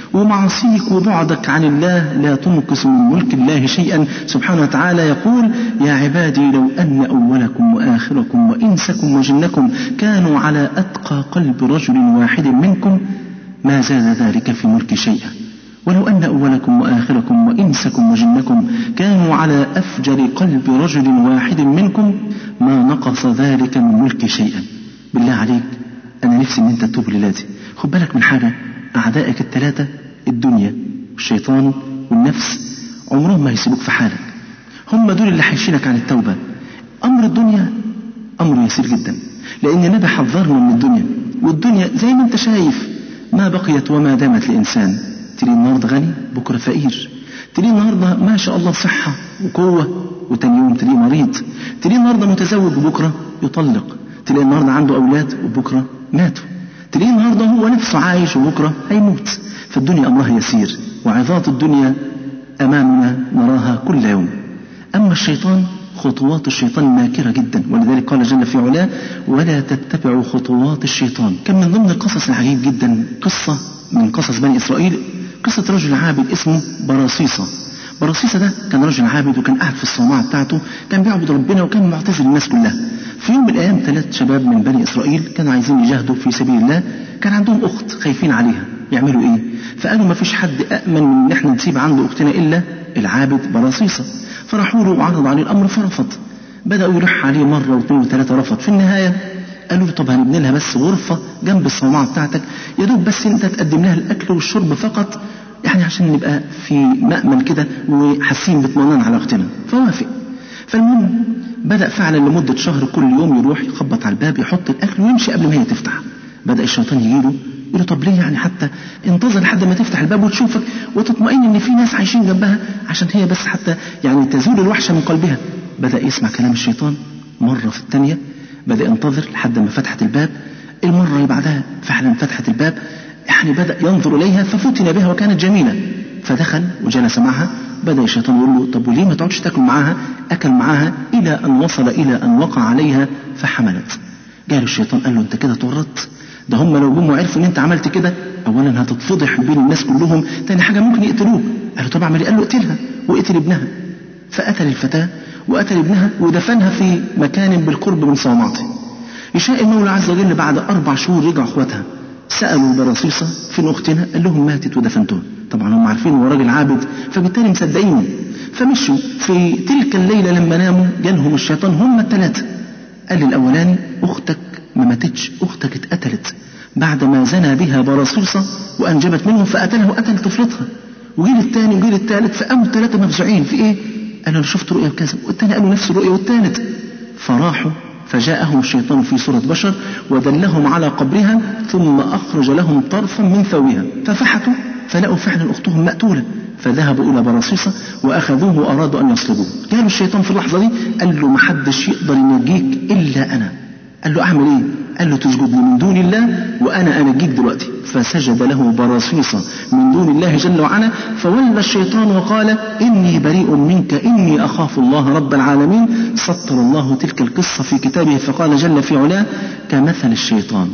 ومعصيك وبعدك عن الله لا تنقص من ملك الله شيئا سبحانه وتعالى يقول يا عبادي لو أن أولكم وآخركم وإنسكم وجنكم كانوا على أتقى قلب رجل واحد منكم ما زاد ذلك في ملك شيئا ولو أن أولكم وآخركم وإنسكم وجنكم كانوا على أفجر قلب رجل واحد منكم ما نقص ذلك من ملك شيئا بالله عليك أنا نفسي إن أنت تتوب لله خد بالك من حاجة أعدائك الثلاثة الدنيا والشيطان والنفس عمرهم ما هيسيبوك في حالك هم دول اللي هيشيلك عن التوبة أمر الدنيا أمر يسير جدا لأن النبي حذرنا من الدنيا والدنيا زي ما أنت شايف ما بقيت وما دامت لإنسان تلاقيه النهارده غني بكرة فقير تلاقيه النهارده ما شاء الله صحة وقوة وتاني يوم تلاقيه مريض تلاقيه النهارده متزوج وبكرة يطلق تلاقيه النهارده عنده أولاد وبكرة ماتوا تلاقيه النهارده هو نفسه عايش وبكرة هيموت فالدنيا أمرها يسير وعظات الدنيا أمامنا نراها كل يوم أما الشيطان خطوات الشيطان ماكرة جدا ولذلك قال جل في علاه ولا تتبعوا خطوات الشيطان كان من ضمن القصص العجيب جدا قصة من قصص بني إسرائيل قصة رجل عابد اسمه براصيصة برصيصة ده كان رجل عابد وكان قاعد في الصومعة بتاعته كان بيعبد ربنا وكان معتزل الناس كلها في يوم من الأيام ثلاث شباب من بني إسرائيل كانوا عايزين يجاهدوا في سبيل الله كان عندهم أخت خايفين عليها يعملوا إيه فقالوا ما فيش حد أأمن من إن إحنا نسيب عنده أختنا إلا العابد برصيصة فراحوا له وعرضوا عليه الأمر فرفض بدأوا يلح عليه مرة واثنين وثلاثة رفض في النهاية قالوا له طب هنبني لها بس غرفة جنب الصومعة بتاعتك يا دوب بس أنت تقدم لها الأكل والشرب فقط يعني عشان نبقى في مأمن كده وحاسين باطمئنان على أختنا فوافق فالمهم بدأ فعلا لمدة شهر كل يوم يروح يخبط على الباب يحط الأكل ويمشي قبل ما هي تفتح بدأ الشيطان يجيله يقول له طب ليه يعني حتى انتظر لحد ما تفتح الباب وتشوفك وتطمئن ان في ناس عايشين جنبها عشان هي بس حتى يعني تزول الوحشه من قلبها بدا يسمع كلام الشيطان مره في الثانيه بدا ينتظر لحد ما فتحت الباب المره اللي بعدها فعلا فتحت الباب يعني بدا ينظر اليها ففتن بها وكانت جميله فدخل وجلس معها بدا الشيطان يقول له طب وليه ما تقعدش تاكل معاها اكل معاها الى ان وصل الى ان وقع عليها فحملت جاله الشيطان قال له انت كده تورطت ده هم لو جم وعرفوا ان انت عملت كده اولا هتتفضح بين الناس كلهم تاني حاجه ممكن يقتلوك قال له طب اعمل ايه قال له اقتلها واقتل ابنها فقتل الفتاه وقتل ابنها ودفنها في مكان بالقرب من صومعته يشاء المولى عز وجل بعد اربع شهور رجع اخواتها سالوا برصيصه فين اختنا قال لهم ماتت ودفنتوها طبعا هم عارفين هو راجل عابد فبالتالي مصدقينه فمشوا في تلك الليله لما ناموا جالهم الشيطان هم الثلاثه قال للاولاني اختك ما ماتتش اختك اتقتلت بعد ما زنى بها برصوصة وأنجبت منه فقتلها وقتل طفلتها وجيل الثاني وجيل الثالث فقاموا الثلاثة مفزوعين في إيه؟ قالوا أنا شفت رؤيا كذا والثاني قالوا نفس الرؤيا والثالث فراحوا فجاءهم الشيطان في صورة بشر ودلهم على قبرها ثم أخرج لهم طرفا من ثوبها ففحتوا فلقوا فعلا أختهم مقتولة فذهبوا إلى برصيصة وأخذوه وأرادوا أن يصلبوه جاء الشيطان في اللحظة دي قال له محدش يقدر ينجيك إلا أنا قال له أعمل إيه قال له تسجد لي من دون الله وأنا أنجيك دلوقتي فسجد له برصيصة من دون الله جل وعلا فولى الشيطان وقال إني بريء منك إني أخاف الله رب العالمين سطر الله تلك القصة في كتابه فقال جل في علاه كمثل الشيطان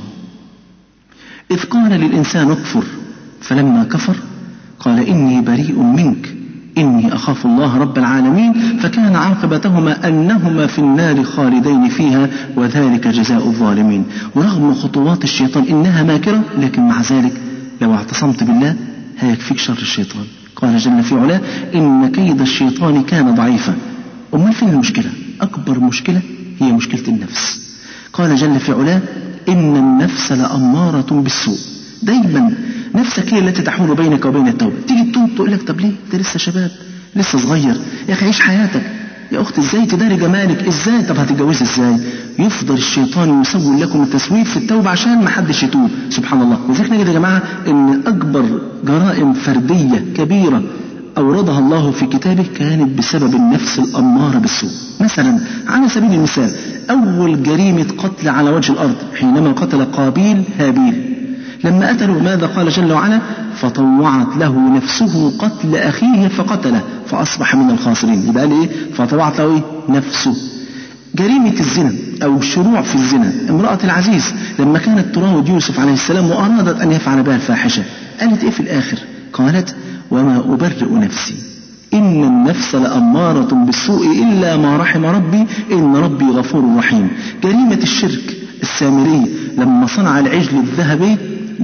إذ قال للإنسان اكفر فلما كفر قال إني بريء منك إني أخاف الله رب العالمين فكان عاقبتهما أنهما في النار خالدين فيها وذلك جزاء الظالمين ورغم خطوات الشيطان إنها ماكرة لكن مع ذلك لو اعتصمت بالله هيكفيك شر الشيطان قال جل في علاه إن كيد الشيطان كان ضعيفا أمال فين المشكلة أكبر مشكلة هي مشكلة النفس قال جل في علاه إن النفس لأمارة بالسوء دايما نفسك هي التي تحول بينك وبين التوبة تيجي تتوب تقول لك طب ليه انت لسه شباب لسه صغير يا اخي عيش حياتك يا اخت ازاي تداري جمالك ازاي طب هتتجوزي ازاي يفضل الشيطان يسول لكم التسويف في التوبة عشان ما حدش يتوب سبحان الله وذلك نجد يا جماعة ان اكبر جرائم فردية كبيرة أوردها الله في كتابه كانت بسبب النفس الأمارة بالسوء مثلا على سبيل المثال أول جريمة قتل على وجه الأرض حينما قتل قابيل هابيل لما قتلوا ماذا قال جل وعلا فطوعت له نفسه قتل أخيه فقتله فأصبح من الخاسرين يبقى قال إيه فطوعت له إيه نفسه جريمة الزنا أو الشروع في الزنا امرأة العزيز لما كانت تراود يوسف عليه السلام وأرادت أن يفعل بها الفاحشة قالت إيه في الآخر قالت وما أبرئ نفسي إن النفس لأمارة بالسوء إلا ما رحم ربي إن ربي غفور رحيم جريمة الشرك السامري لما صنع العجل الذهبي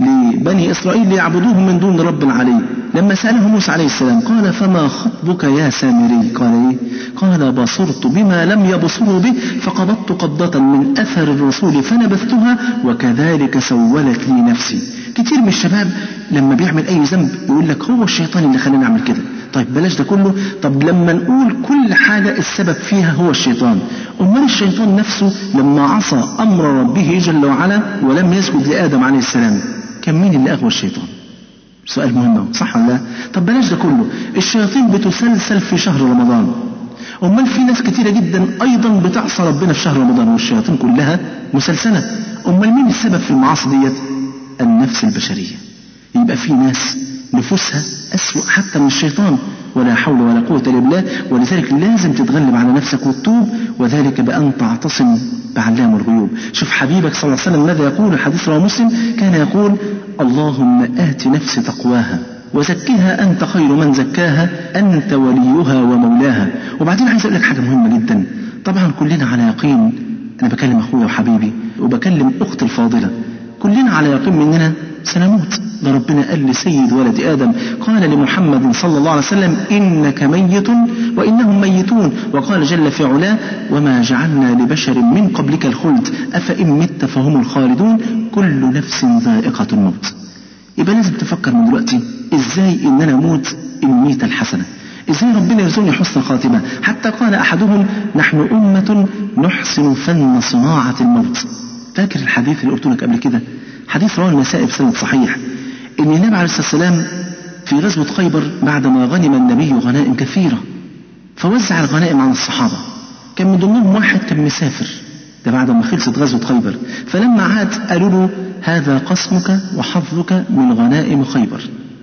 لبني إسرائيل ليعبدوه من دون رب علي لما سأله موسى عليه السلام قال فما خطبك يا سامري قال إيه قال بصرت بما لم يبصروا به فقبضت قبضة من أثر الرسول فنبذتها وكذلك سولت لي نفسي كتير من الشباب لما بيعمل أي ذنب يقول لك هو الشيطان اللي خلاني أعمل كده طيب بلاش ده كله طب لما نقول كل حاجة السبب فيها هو الشيطان أمال الشيطان نفسه لما عصى أمر ربه جل وعلا ولم يسجد لآدم عليه السلام كان مين اللي أغوى الشيطان سؤال مهم صح ولا لا طب بلاش ده كله الشياطين بتسلسل في شهر رمضان أمال في ناس كتيرة جدا أيضا بتعصى ربنا في شهر رمضان والشياطين كلها مسلسلة أمال مين السبب في المعاصي ديت النفس البشرية يبقى في ناس نفوسها أسوأ حتى من الشيطان ولا حول ولا قوة إلا بالله ولذلك لازم تتغلب على نفسك وتتوب وذلك بأن تعتصم بعلام الغيوب شوف حبيبك صلى الله عليه وسلم ماذا يقول الحديث رواه مسلم كان يقول اللهم آت نفسي تقواها وزكها أنت خير من زكاها أنت وليها ومولاها وبعدين عايز أقول لك حاجة مهمة جدا طبعا كلنا على يقين أنا بكلم أخويا وحبيبي وبكلم أختي الفاضلة كلنا على يقين مننا سنموت ده ربنا قال لسيد ولد آدم قال لمحمد صلى الله عليه وسلم إنك ميت وإنهم ميتون وقال جل في علاه وما جعلنا لبشر من قبلك الخلد أفإن مت فهم الخالدون كل نفس ذائقة الموت يبقى لازم تفكر من دلوقتي ازاي ان انا اموت الميتة الحسنة ازاي ربنا يرزقني حسن الخاتمة حتى قال احدهم نحن امة نحسن فن صناعة الموت فاكر الحديث اللي قلت لك قبل كده حديث رواه النسائي بسند صحيح ان النبي عليه الصلاة والسلام في غزوة خيبر بعدما غنم النبي غنائم كثيرة فوزع الغنائم على الصحابة كان من ضمنهم واحد كان مسافر ده بعد ما خلصت غزوة خيبر فلما عاد قالوا له هذا قسمك وحظك من غنائم خيبر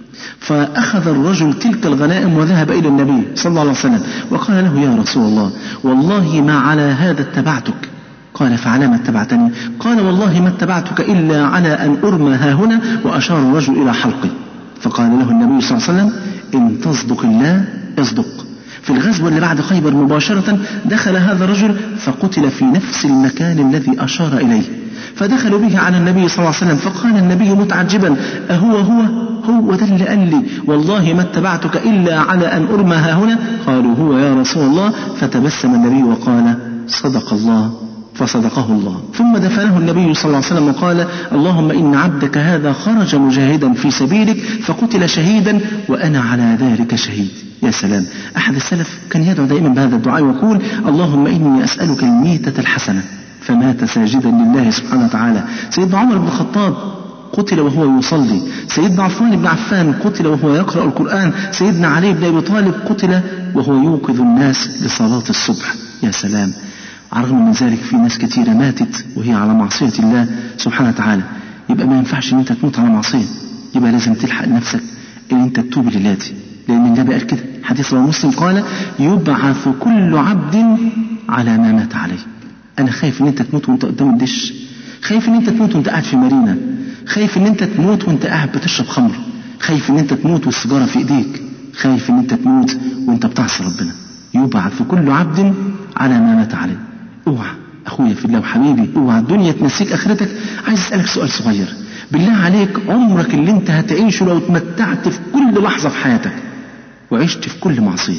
فأخذ الرجل تلك الغنائم وذهب إلى النبي صلى الله عليه وسلم وقال له يا رسول الله والله ما على هذا اتبعتك قال فعلى ما اتبعتني قال والله ما اتبعتك إلا على أن أرمى ها هنا وأشار الرجل إلى حلقي فقال له النبي صلى الله عليه وسلم إن تصدق الله اصدق في الغزوة اللي بعد خيبر مباشرة دخل هذا الرجل فقتل في نفس المكان الذي أشار إليه فدخلوا به على النبي صلى الله عليه وسلم فقال النبي متعجبا أهو هو هو ده اللي قال لي والله ما اتبعتك إلا على أن أرمى ها هنا قالوا هو يا رسول الله فتبسم النبي وقال صدق الله فصدقه الله ثم دفنه النبي صلى الله عليه وسلم وقال اللهم إن عبدك هذا خرج مجاهدا في سبيلك فقتل شهيدا وأنا على ذلك شهيد يا سلام أحد السلف كان يدعو دائما بهذا الدعاء ويقول اللهم إني أسألك الميتة الحسنة فمات ساجدا لله سبحانه وتعالى سيدنا عمر بن الخطاب قتل وهو يصلي سيدنا عثمان بن عفان قتل وهو يقرأ القرآن سيدنا علي بن أبي طالب قتل وهو يوقظ الناس لصلاة الصبح يا سلام على الرغم من ذلك في ناس كثيرة ماتت وهي على معصية الله سبحانه وتعالى يبقى ما ينفعش ان انت تموت على معصية يبقى لازم تلحق نفسك ان انت تتوب لله لان النبي قال كده حديث رواه مسلم قال يبعث كل عبد على ما مات عليه انا خايف ان انت تموت وانت قدام الدش خايف ان انت تموت وانت قاعد في مارينا خايف ان انت تموت وانت قاعد بتشرب خمر خايف ان انت تموت والسيجاره في ايديك خايف ان انت تموت وانت بتعصي ربنا يبعث كل عبد على ما مات عليه اوعى اخويا في الله وحبيبي اوعى الدنيا تنسيك اخرتك عايز اسالك سؤال صغير بالله عليك عمرك اللي انت هتعيشه لو اتمتعت في كل لحظه في حياتك وعشت في كل معصيه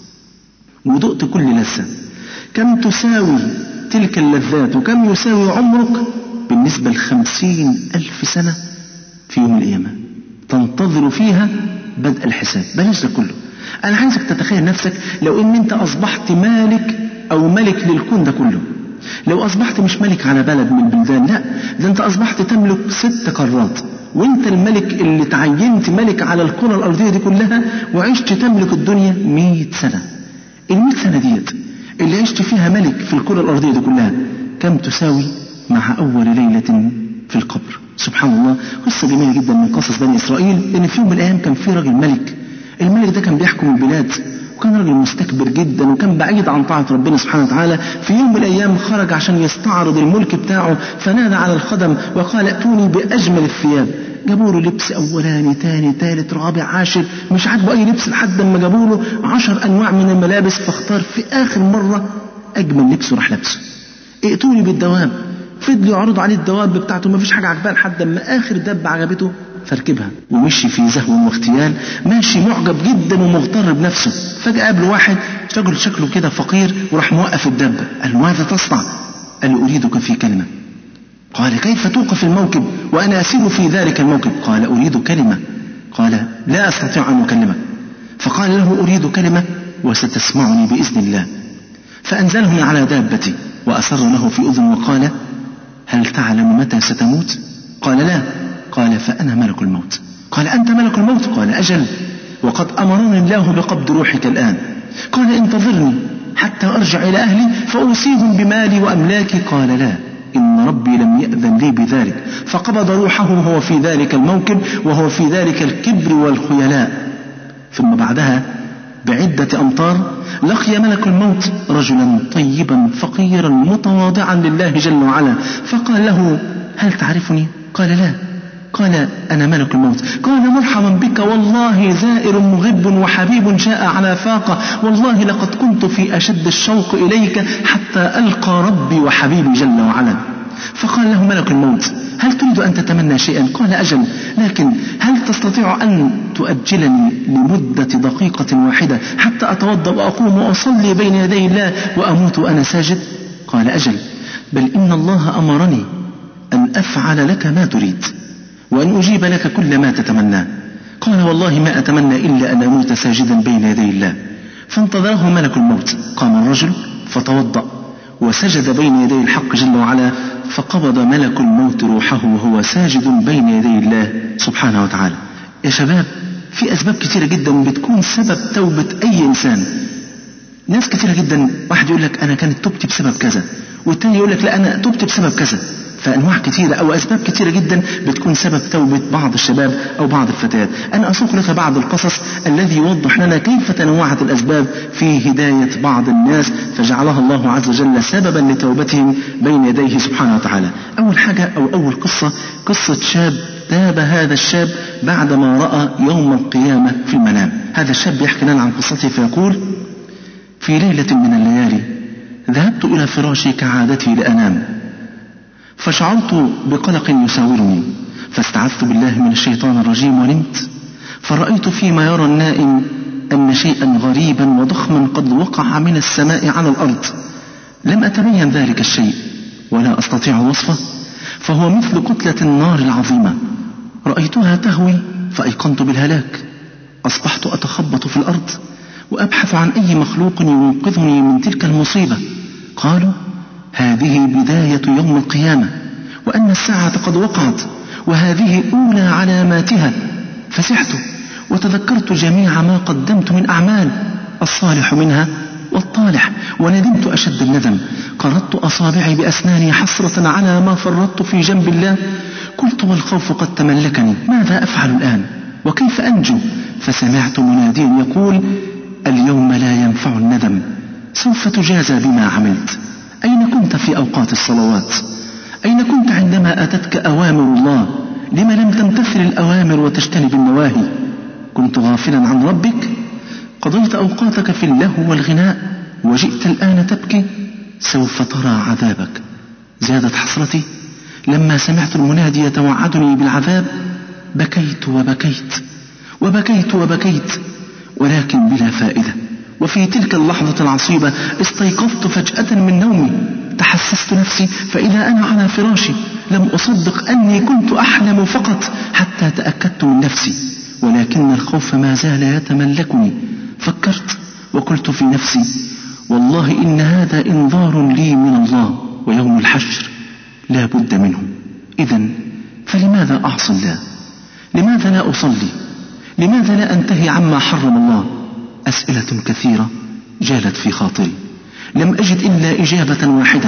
ودقت كل لذه كم تساوي تلك اللذات وكم يساوي عمرك بالنسبة لخمسين ألف سنة في يوم القيامة تنتظر فيها بدء الحساب بلاش ده كله أنا عايزك تتخيل نفسك لو إن أنت أصبحت مالك أو ملك للكون ده كله لو أصبحت مش ملك على بلد من البلدان لا ده أنت أصبحت تملك ست قارات وانت الملك اللي تعينت ملك على الكرة الأرضية دي كلها وعشت تملك الدنيا مئة سنة المئة سنة ديت اللي عشت فيها ملك في الكرة الأرضية دي كلها كم تساوي مع أول ليلة في القبر سبحان الله قصة جميلة جدا من قصص بني إسرائيل إن في يوم من الأيام كان في راجل ملك الملك ده كان بيحكم البلاد وكان راجل مستكبر جدا وكان بعيد عن طاعة ربنا سبحانه وتعالى في يوم من الأيام خرج عشان يستعرض الملك بتاعه فنادى على الخدم وقال ائتوني بأجمل الثياب جابوا له لبس أولاني تاني تالت رابع عاشر مش عاجبه أي لبس لحد ما جابوا له عشر أنواع من الملابس فاختار في آخر مرة أجمل لبس وراح لابسه ائتوني بالدواب فضلوا يعرضوا عليه الدواب بتاعته ما فيش حاجة عجباه لحد ما آخر دب عجبته فركبها ومشي في زهو واغتيال ماشي معجب جدا ومغتر بنفسه فجأة قابله واحد رجل شكله كده فقير وراح موقف الدبة قال له ماذا تصنع؟ قال له أريدك في كلمة قال كيف توقف الموكب وأنا أسير في ذلك الموكب قال أريد كلمة قال لا أستطيع أن أكلمك فقال له أريد كلمة وستسمعني بإذن الله فأنزلهم على دابتي وأسر له في أذن وقال هل تعلم متى ستموت قال لا قال فأنا ملك الموت قال أنت ملك الموت قال أجل وقد أمرني الله بقبض روحك الآن قال انتظرني حتى أرجع إلى أهلي فأوصيهم بمالي وأملاكي قال لا إن ربي لم يأذن لي بذلك فقبض روحه وهو في ذلك الموكب وهو في ذلك الكبر والخيلاء ثم بعدها بعدة أمطار لقي ملك الموت رجلا طيبا فقيرا متواضعا لله جل وعلا فقال له هل تعرفني؟ قال لا قال أنا ملك الموت قال مرحبا بك والله زائر مغب وحبيب جاء على فاقة والله لقد كنت في أشد الشوق إليك حتى ألقى ربي وحبيبي جل وعلا فقال له ملك الموت هل تريد أن تتمنى شيئا قال أجل لكن هل تستطيع أن تؤجلني لمدة دقيقة واحدة حتى أتوضأ وأقوم وأصلي بين يدي الله وأموت وأنا ساجد قال أجل بل إن الله أمرني أن أفعل لك ما تريد وأن أجيب لك كل ما تتمناه قال والله ما أتمنى إلا أن أموت ساجدا بين يدي الله فانتظره ملك الموت قام الرجل فتوضأ وسجد بين يدي الحق جل وعلا فقبض ملك الموت روحه وهو ساجد بين يدي الله سبحانه وتعالى يا شباب في أسباب كثيرة جدا بتكون سبب توبة أي إنسان ناس كثيرة جدا واحد يقول لك أنا كانت توبتي بسبب كذا والتاني يقول لك لا أنا توبتي بسبب كذا فأنواع كثيرة أو أسباب كثيرة جدا بتكون سبب توبة بعض الشباب أو بعض الفتيات أنا أسوق لك بعض القصص الذي يوضح لنا كيف تنوعت الأسباب في هداية بعض الناس فجعلها الله عز وجل سببا لتوبتهم بين يديه سبحانه وتعالى أول حاجة أو أول قصة قصة شاب تاب هذا الشاب بعدما رأى يوم القيامة في المنام هذا الشاب يحكي لنا عن قصته فيقول في ليلة من الليالي ذهبت إلى فراشي كعادتي لأنام فشعرت بقلق يساورني فاستعذت بالله من الشيطان الرجيم ونمت فرأيت فيما يرى النائم أن شيئا غريبا وضخما قد وقع من السماء على الأرض لم أتبين ذلك الشيء ولا أستطيع وصفه فهو مثل كتلة النار العظيمة رأيتها تهوي فأيقنت بالهلاك أصبحت أتخبط في الأرض وأبحث عن أي مخلوق ينقذني من تلك المصيبة قالوا هذه بداية يوم القيامة وأن الساعة قد وقعت وهذه أولى علاماتها فسحت وتذكرت جميع ما قدمت من أعمال الصالح منها والطالح وندمت أشد الندم قرضت أصابعي بأسناني حسرة على ما فرطت في جنب الله قلت والخوف قد تملكني ماذا أفعل الآن وكيف أنجو فسمعت مناديا يقول اليوم لا ينفع الندم سوف تجازى بما عملت أين كنت في أوقات الصلوات أين كنت عندما أتتك أوامر الله لم لم تمتثل الأوامر وتجتنب النواهي كنت غافلا عن ربك قضيت أوقاتك في اللهو والغناء وجئت الآن تبكي سوف ترى عذابك زادت حسرتي لما سمعت المنادي يتوعدني بالعذاب بكيت وبكيت وبكيت وبكيت ولكن بلا فائدة وفي تلك اللحظة العصيبة استيقظت فجأة من نومي تحسست نفسي فإذا أنا على فراشي لم أصدق أني كنت أحلم فقط حتى تأكدت من نفسي ولكن الخوف ما زال يتملكني فكرت وقلت في نفسي والله إن هذا إنذار لي من الله ويوم الحشر لا بد منه إذا فلماذا أعصي الله لماذا لا أصلي لماذا لا أنتهي عما حرم الله أسئلة كثيرة جالت في خاطري لم أجد إلا إجابة واحدة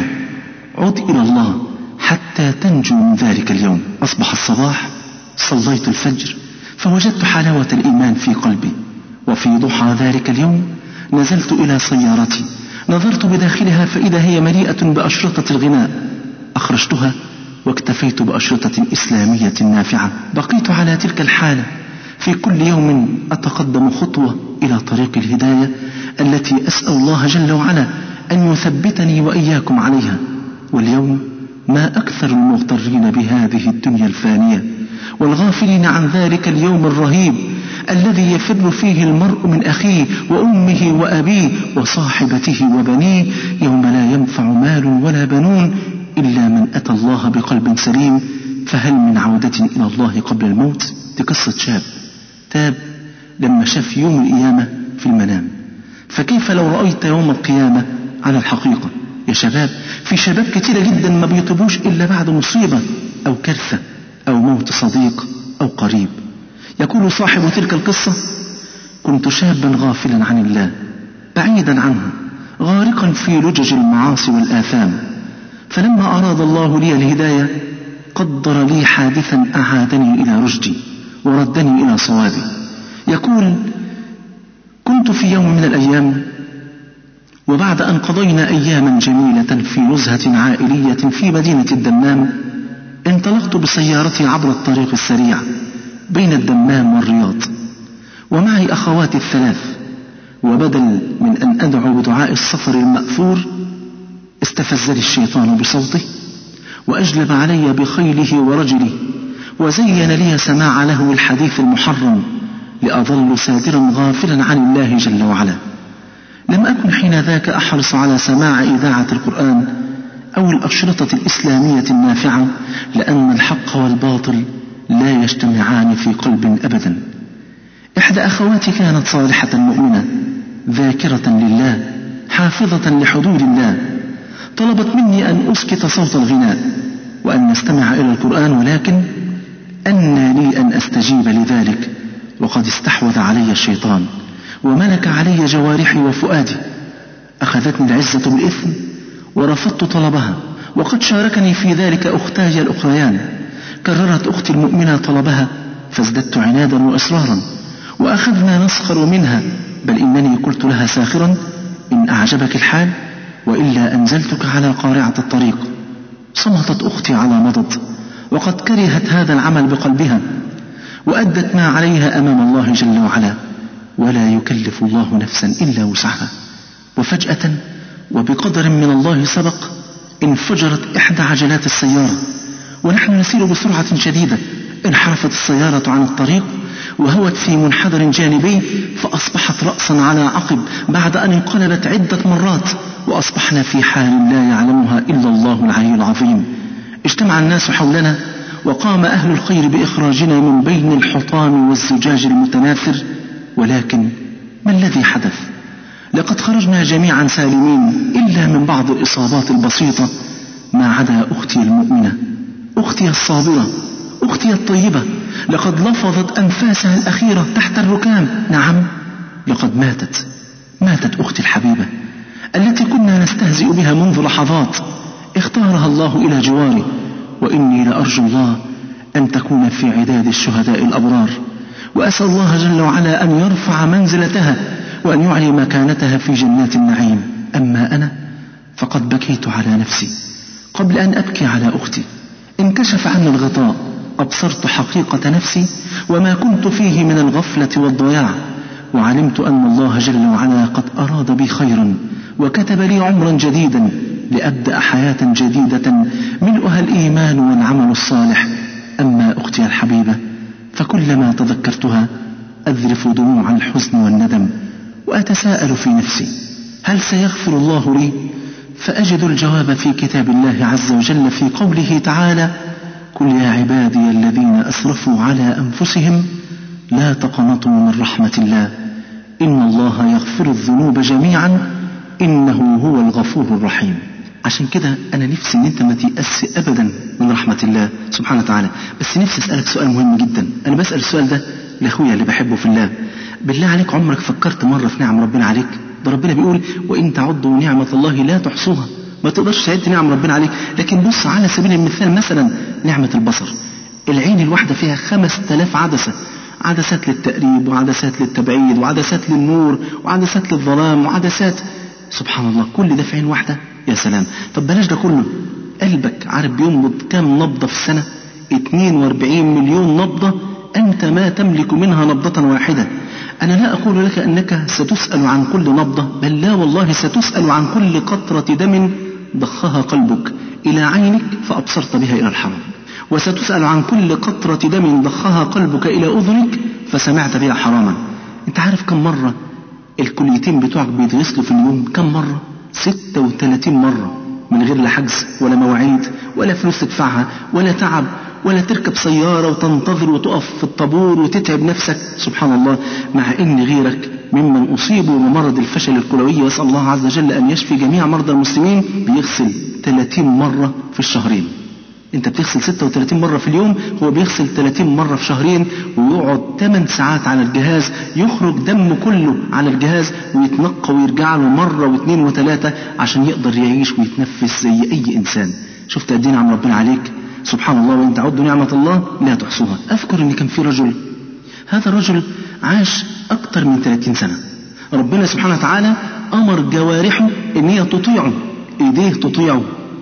عد إلى الله حتى تنجو من ذلك اليوم أصبح الصباح صليت الفجر فوجدت حلاوة الإيمان في قلبي وفي ضحى ذلك اليوم نزلت إلى سيارتي نظرت بداخلها فإذا هي مليئة بأشرطة الغناء أخرجتها واكتفيت بأشرطة إسلامية نافعة بقيت على تلك الحالة في كل يوم أتقدم خطوة إلى طريق الهداية التي أسأل الله جل وعلا أن يثبتني وإياكم عليها واليوم ما أكثر المغترين بهذه الدنيا الفانية والغافلين عن ذلك اليوم الرهيب الذي يفر فيه المرء من أخيه وأمه وأبيه وصاحبته وبنيه يوم لا ينفع مال ولا بنون إلا من أتى الله بقلب سليم فهل من عودة إلى الله قبل الموت دي قصة شاب تاب لما شاف يوم القيامة في المنام فكيف لو رأيت يوم القيامة على الحقيقة يا شباب في شباب كتيرة جدا ما بيتوبوش إلا بعد مصيبة أو كارثة أو موت صديق أو قريب يقول صاحب تلك القصة كنت شابا غافلا عن الله بعيدا عنه غارقا في لجج المعاصي والآثام فلما أراد الله لي الهداية قدر لي حادثا أعادني إلى رشدي وردني إلى صوابي يقول كنت في يوم من الأيام وبعد أن قضينا أياما جميلة في نزهة عائلية في مدينة الدمام انطلقت بسيارتي عبر الطريق السريع بين الدمام والرياض ومعي أخواتي الثلاث وبدل من أن أدعو بدعاء السفر المأثور استفزني الشيطان بصوته وأجلب علي بخيله ورجله وزين لي سماع له الحديث المحرم لأظل سادرا غافلا عن الله جل وعلا لم أكن حين ذاك أحرص على سماع إذاعة القرآن أو الأشرطة الإسلامية النافعة لأن الحق والباطل لا يجتمعان في قلب أبدا إحدى أخواتي كانت صالحة مؤمنة ذاكرة لله حافظة لحدود الله طلبت مني أن أسكت صوت الغناء وأن نستمع إلى القرآن ولكن أنى لي أن أستجيب لذلك وقد استحوذ علي الشيطان وملك علي جوارحي وفؤادي أخذتني العزة بالإثم ورفضت طلبها وقد شاركني في ذلك أختاي الأخريان كررت أختي المؤمنة طلبها فازددت عنادا وإصرارا وأخذنا نسخر منها بل إنني قلت لها ساخرا إن أعجبك الحال وإلا أنزلتك على قارعة الطريق صمتت أختي على مضض وقد كرهت هذا العمل بقلبها وأدت ما عليها أمام الله جل وعلا ولا يكلف الله نفسا إلا وسعها وفجأة وبقدر من الله سبق انفجرت إحدى عجلات السيارة ونحن نسير بسرعة شديدة انحرفت السيارة عن الطريق وهوت في منحدر جانبي فأصبحت رأسا على عقب بعد أن انقلبت عدة مرات وأصبحنا في حال لا يعلمها إلا الله العلي العظيم اجتمع الناس حولنا وقام أهل الخير بإخراجنا من بين الحطام والزجاج المتناثر ولكن ما الذي حدث لقد خرجنا جميعا سالمين إلا من بعض الإصابات البسيطة ما عدا أختي المؤمنة أختي الصابرة أختي الطيبة لقد لفظت أنفاسها الأخيرة تحت الركام نعم لقد ماتت ماتت أختي الحبيبة التي كنا نستهزئ بها منذ لحظات اختارها الله إلى جواري وإني لأرجو الله أن تكون في عداد الشهداء الأبرار وأسأل الله جل وعلا أن يرفع منزلتها وأن يعلي مكانتها في جنات النعيم أما أنا فقد بكيت على نفسي قبل أن أبكي على أختي انكشف عني الغطاء أبصرت حقيقة نفسي وما كنت فيه من الغفلة والضياع وعلمت أن الله جل وعلا قد أراد بي خيرا وكتب لي عمرا جديدا لأبدأ حياة جديدة ملؤها الإيمان والعمل الصالح أما أختي الحبيبة فكلما تذكرتها أذرف دموع الحزن والندم وأتساءل في نفسي هل سيغفر الله لي فأجد الجواب في كتاب الله عز وجل في قوله تعالى قل يا عبادي الذين أسرفوا على أنفسهم لا تقنطوا من رحمة الله إن الله يغفر الذنوب جميعا إنه هو الغفور الرحيم عشان كده أنا نفسي إن أنت ما تيأس أبدا من رحمة الله سبحانه وتعالى بس نفسي أسألك سؤال مهم جدا أنا بسأل السؤال ده لأخويا اللي بحبه في الله بالله عليك عمرك فكرت مرة في نعم ربنا عليك ده ربنا بيقول وإن تعدوا نعمة الله لا تحصوها ما تقدرش تعد نعم ربنا عليك لكن بص على سبيل المثال مثلا نعمة البصر العين الواحدة فيها خمس تلاف عدسة عدسات للتقريب وعدسات للتبعيد وعدسات للنور وعدسات للظلام وعدسات سبحان الله كل ده في عين واحدة يا سلام طب بلاش ده كله قلبك عارف بينبض كام نبضة في السنة 42 مليون نبضة أنت ما تملك منها نبضة واحدة أنا لا أقول لك أنك ستسأل عن كل نبضة بل لا والله ستسأل عن كل قطرة دم ضخها قلبك إلى عينك فأبصرت بها إلى الحرام وستسأل عن كل قطرة دم ضخها قلبك إلى أذنك فسمعت بها حراما أنت عارف كم مرة الكليتين بتوعك بيتغسلوا في اليوم كم مرة 36 مرة من غير لا حجز ولا مواعيد ولا فلوس تدفعها ولا تعب ولا تركب سيارة وتنتظر وتقف في الطابور وتتعب نفسك سبحان الله مع ان غيرك ممن اصيبوا بمرض الفشل الكلوي واسال الله عز وجل ان يشفي جميع مرضى المسلمين بيغسل 30 مرة في الشهرين انت بتغسل 36 مرة في اليوم هو بيغسل 30 مرة في شهرين ويقعد 8 ساعات على الجهاز يخرج دم كله على الجهاز ويتنقى ويرجع له مرة واثنين وثلاثة عشان يقدر يعيش ويتنفس زي اي انسان شفت قد نعم ربنا عليك سبحان الله وإن تعدوا نعمة الله لا تحصوها أذكر أن كان في رجل هذا الرجل عاش أكثر من 30 سنة ربنا سبحانه وتعالى أمر جوارحه أن هي تطيعه إيديه تطيعه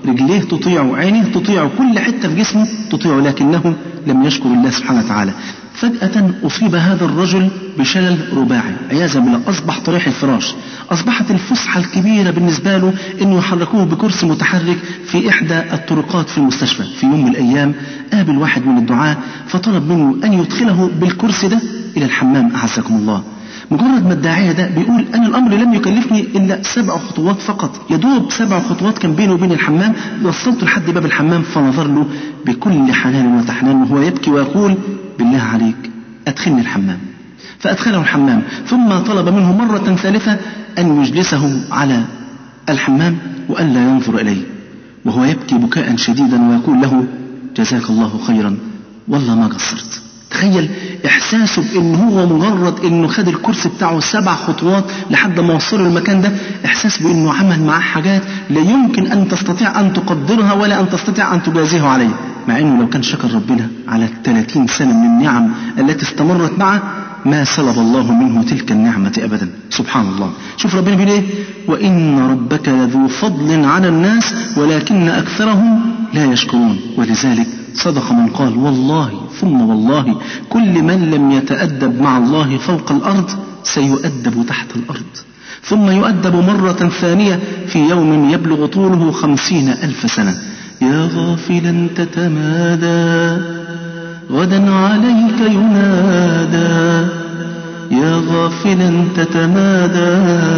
رجليه تطيعه عينيه تطيعه كل حتة في جسمه تطيعه لكنه لم يشكر الله سبحانه وتعالى فجأة أصيب هذا الرجل بشلل رباعي عياذا بالله أصبح طريح الفراش أصبحت الفسحة الكبيرة بالنسبة له أنه يحركوه بكرسي متحرك في إحدى الطرقات في المستشفى في يوم من الأيام قابل واحد من الدعاة فطلب منه أن يدخله بالكرسي ده إلى الحمام أعزكم الله مجرد ما الداعية ده بيقول أنا الأمر لم يكلفني إلا سبع خطوات فقط يا دوب سبع خطوات كان بينه وبين الحمام وصلت لحد باب الحمام فنظر له بكل حنان وتحنان وهو يبكي ويقول بالله عليك أدخلني الحمام فأدخله الحمام ثم طلب منه مرة ثالثة أن يجلسه على الحمام وألا ينظر إليه وهو يبكي بكاء شديدا ويقول له جزاك الله خيرا والله ما قصرت تخيل احساسه بان هو مجرد انه خد الكرسي بتاعه سبع خطوات لحد ما وصله المكان ده احساس بانه عمل معاه حاجات لا يمكن ان تستطيع ان تقدرها ولا ان تستطيع ان تجازيه عليها مع انه لو كان شكر ربنا على 30 سنه من النعم التي استمرت معه ما سلب الله منه تلك النعمة أبدا سبحان الله شوف ربنا بيقول إيه وإن ربك لذو فضل على الناس ولكن أكثرهم لا يشكرون ولذلك صدق من قال والله ثم والله كل من لم يتأدب مع الله فوق الأرض سيؤدب تحت الأرض ثم يؤدب مرة ثانية في يوم يبلغ طوله خمسين ألف سنة يا غافلا تتمادى غدا عليك ينادى يا غافلا تتمادى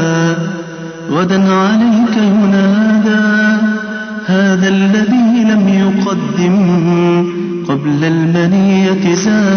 غدا عليك ينادى هذا الذي لم يقدم قبل المنية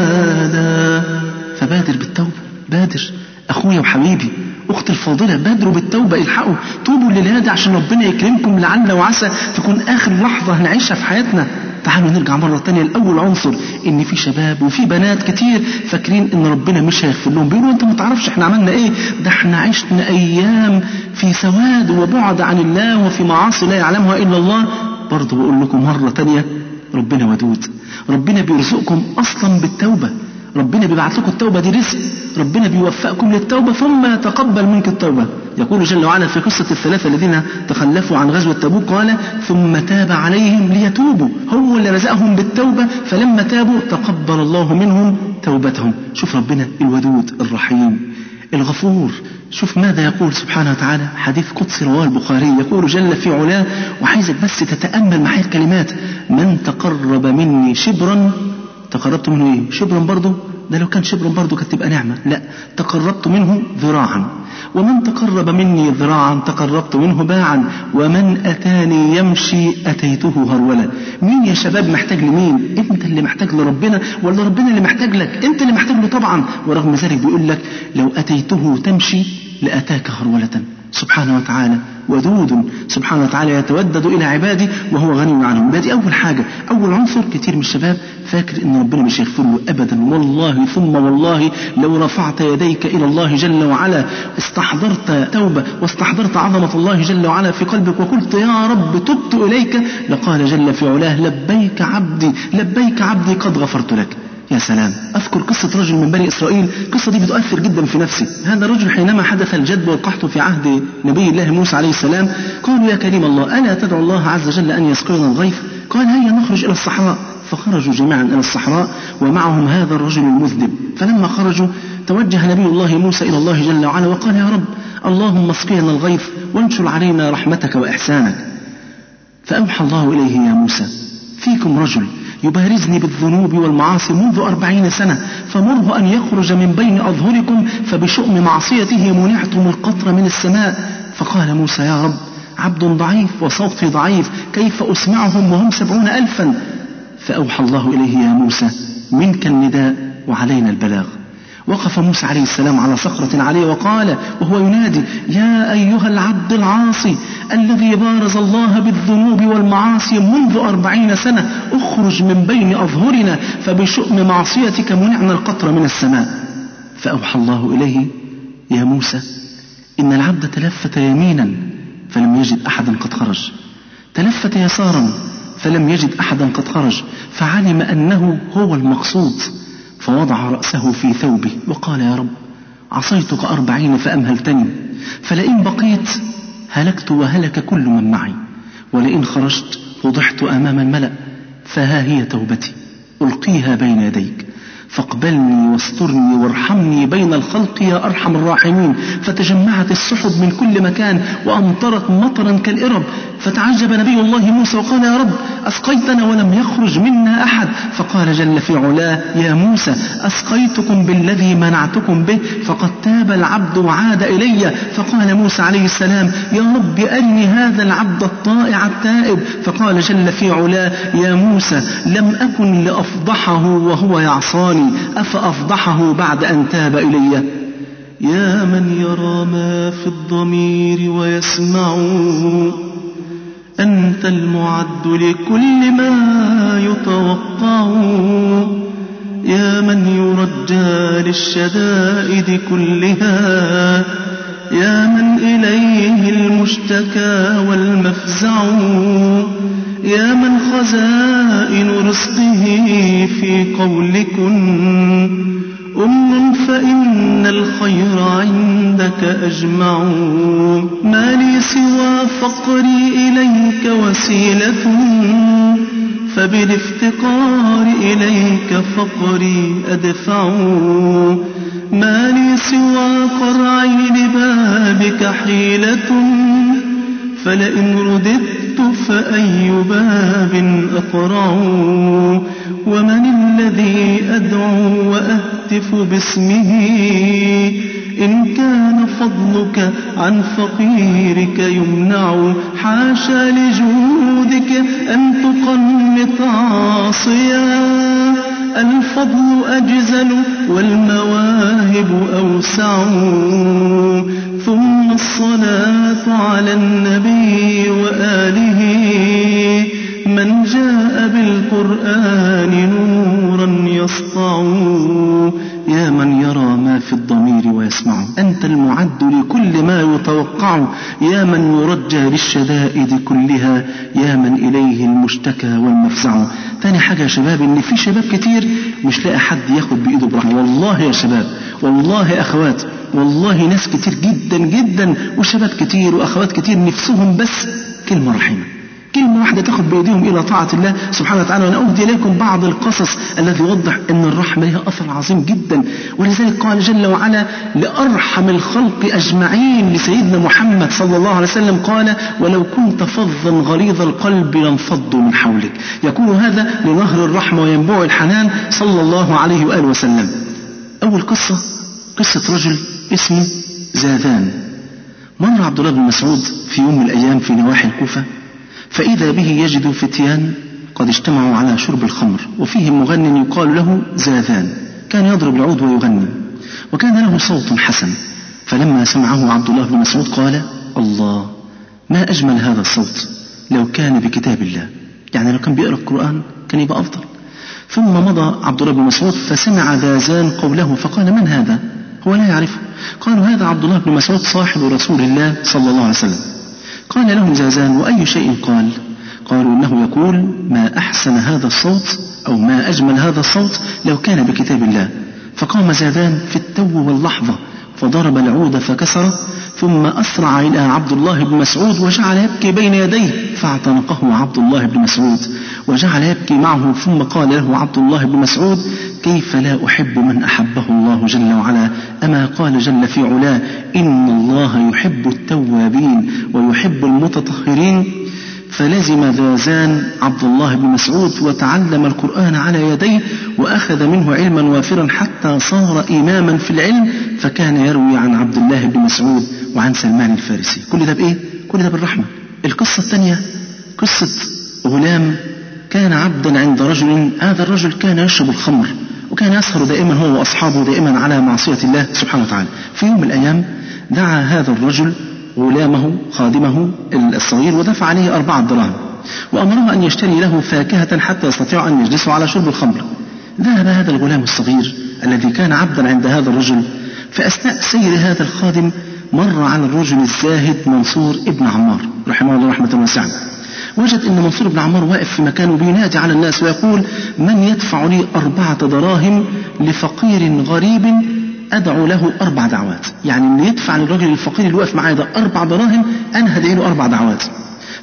زادا فبادر بالتوبة بادر أخويا وحبيبي أختي الفاضلة بادروا بالتوبة الحقوا توبوا الليلة دي عشان ربنا يكرمكم لعل وعسى تكون آخر لحظة هنعيشها في حياتنا تعالوا نرجع مرة تانية لأول عنصر إن في شباب وفي بنات كتير فاكرين إن ربنا مش هيغفر لهم بيقولوا أنت ما تعرفش إحنا عملنا إيه ده إحنا عشنا أيام في سواد وبعد عن الله وفي معاصي لا يعلمها إلا الله برضه بقول لكم مرة تانية ربنا ودود ربنا بيرزقكم أصلا بالتوبة ربنا بيبعت لكم التوبة دي رزق ربنا بيوفقكم للتوبة ثم يتقبل منك التوبة يقول جل وعلا في قصة الثلاثة الذين تخلفوا عن غزوة تبوك قال ثم تاب عليهم ليتوبوا هو اللي رزقهم بالتوبة فلما تابوا تقبل الله منهم توبتهم شوف ربنا الودود الرحيم الغفور شوف ماذا يقول سبحانه وتعالى حديث قدسي رواه البخاري يقول جل في علاه وعايزك بس تتأمل معي الكلمات من تقرب مني شبرا تقربت منه ايه شبرا برضه ده لو كان شبرا برضه كانت تبقى نعمة لا تقربت منه ذراعا ومن تقرب مني ذراعا تقربت منه باعا ومن أتاني يمشي أتيته هرولا مين يا شباب محتاج لمين انت اللي محتاج لربنا ولا ربنا اللي محتاج لك انت اللي محتاج له طبعا ورغم ذلك بيقول لك لو أتيته تمشي لأتاك هرولة سبحانه وتعالى ودود سبحانه وتعالى يتودد إلى عباده وهو غني عنهم ده دي أول حاجة أول عنصر كتير من الشباب فاكر إن ربنا مش هيغفر له أبدا والله ثم والله لو رفعت يديك إلى الله جل وعلا استحضرت توبة واستحضرت عظمة الله جل وعلا في قلبك وقلت يا رب تبت إليك لقال جل في علاه لبيك عبدي لبيك عبدي قد غفرت لك يا سلام أذكر قصة رجل من بني إسرائيل القصة دي بتؤثر جدا في نفسي هذا الرجل حينما حدث الجد والقحط في عهد نبي الله موسى عليه السلام قالوا يا كريم الله ألا تدعو الله عز وجل أن يسقينا الغيث قال هيا نخرج إلى الصحراء فخرجوا جميعا إلى الصحراء ومعهم هذا الرجل المذنب فلما خرجوا توجه نبي الله موسى إلى الله جل وعلا وقال يا رب اللهم اسقينا الغيث وانشر علينا رحمتك وإحسانك فأوحى الله إليه يا موسى فيكم رجل يبارزني بالذنوب والمعاصي منذ أربعين سنة فمره أن يخرج من بين أظهركم فبشؤم معصيته منعتم القطر من السماء فقال موسى يا رب عبد ضعيف وصوتي ضعيف كيف أسمعهم وهم سبعون ألفا فأوحى الله إليه يا موسى منك النداء وعلينا البلاغ وقف موسى عليه السلام على صخرة عليه وقال وهو ينادي يا أيها العبد العاصي الذي بارز الله بالذنوب والمعاصي منذ أربعين سنة اخرج من بين أظهرنا فبشؤم معصيتك منعنا القطر من السماء فأوحى الله إليه يا موسى إن العبد تلفت يمينا فلم يجد أحدا قد خرج تلفت يسارا فلم يجد أحدا قد خرج فعلم أنه هو المقصود فوضع رأسه في ثوبه وقال يا رب عصيتك أربعين فأمهلتني فلئن بقيت هلكت وهلك كل من معي ولئن خرجت فضحت أمام الملأ فها هي توبتي ألقيها بين يديك فاقبلني واسترني وارحمني بين الخلق يا أرحم الراحمين فتجمعت السحب من كل مكان وأمطرت مطرا كالإرب فتعجب نبي الله موسى وقال يا رب أسقيتنا ولم يخرج منا أحد فقال جل في علاه يا موسى أسقيتكم بالذي منعتكم به فقد تاب العبد وعاد إلي فقال موسى عليه السلام يا رب أرني هذا العبد الطائع التائب فقال جل في علاه يا موسى لم أكن لأفضحه وهو يعصاني أفأفضحه بعد أن تاب إلي يا من يرى ما في الضمير ويسمع أنت المعد لكل ما يتوقع يا من يرجى للشدائد كلها يا من إليه المشتكى والمفزع يا من خزائن رزقه في قول كن أم فإن الخير عندك أجمع ما لي سوى فقري إليك وسيلة فبالافتقار إليك فقري أدفع ما لي سوى قرعي لبابك حيلة فلئن رددت فأي باب أقرع ومن الذي أدعو وأهتف باسمه إن كان فضلك عن فقيرك يمنع حاشا لجودك أن تقنط عاصيا الفضل أجزل والمواهب أوسع ثم الصلاة على النبي وآله من جاء بالقرآن نورا يسطع يا من يرى ما في الضمير ويسمع أنت المعد لكل ما يتوقع يا من يرجى للشدائد كلها يا من إليه المشتكى والمفزع تاني حاجة يا شباب إن في شباب كتير مش لاقي حد ياخد بإيده برحمة والله يا شباب والله يا أخوات والله ناس كتير جدا جدا وشباب كتير وأخوات كتير نفسهم بس كلمة رحيمة كلمة واحدة تاخد بأيديهم إلى طاعة الله سبحانه وتعالى وأنا أهدي إليكم بعض القصص الذي يوضح أن الرحمة لها أثر عظيم جدا ولذلك قال جل وعلا لأرحم الخلق أجمعين لسيدنا محمد صلى الله عليه وسلم قال ولو كنت فظا غليظ القلب لانفضوا من حولك يكون هذا لنهر الرحمة وينبوع الحنان صلى الله عليه وآله وسلم أول قصة قصة رجل اسمه زاذان مر عبد الله بن مسعود في يوم من الأيام في نواحي الكوفة فإذا به يجد فتيان قد اجتمعوا على شرب الخمر وفيهم مغن يقال له زاذان كان يضرب العود ويغني وكان له صوت حسن فلما سمعه عبد الله بن مسعود قال الله ما أجمل هذا الصوت لو كان بكتاب الله يعني لو كان بيقرأ القرآن كان يبقى أفضل ثم مضى عبد الله بن مسعود فسمع ذازان قوله فقال من هذا هو لا يعرفه قالوا هذا عبد الله بن مسعود صاحب رسول الله صلى الله عليه وسلم قال لهم زازان وأي شيء قال قالوا إنه يقول ما أحسن هذا الصوت أو ما أجمل هذا الصوت لو كان بكتاب الله فقام زادان في التو واللحظة فضرب العود فكسره ثم أسرع إلى عبد الله بن مسعود وجعل يبكي بين يديه فاعتنقه عبد الله بن مسعود وجعل يبكي معه ثم قال له عبد الله بن مسعود كيف لا أحب من أحبه الله جل وعلا أما قال جل في علاه إن الله يحب التوابين ويحب المتطهرين فلزم ذازان عبد الله بن مسعود وتعلم القرآن على يديه وأخذ منه علما وافرا حتى صار إماما في العلم فكان يروي عن عبد الله بن مسعود وعن سلمان الفارسي كل ده بإيه؟ كل ده بالرحمة القصة الثانية قصة غلام كان عبدا عند رجل هذا الرجل كان يشرب الخمر وكان يسهر دائما هو وأصحابه دائما على معصية الله سبحانه وتعالى في يوم من الأيام دعا هذا الرجل غلامه خادمه الصغير ودفع عليه أربعة دراهم وأمره أن يشتري له فاكهة حتى يستطيع أن يجلسوا على شرب الخمر ذهب هذا الغلام الصغير الذي كان عبدا عند هذا الرجل فأثناء سير هذا الخادم مر على الرجل الزاهد منصور ابن عمار رحمه الله رحمة واسعة وجد أن منصور بن عمار واقف في مكانه بينادي على الناس ويقول من يدفع لي أربعة دراهم لفقير غريب أدعو له أربع دعوات يعني اللي يدفع للراجل الفقير اللي واقف معايا ده أربع دراهم أنا هدعي له أربع دعوات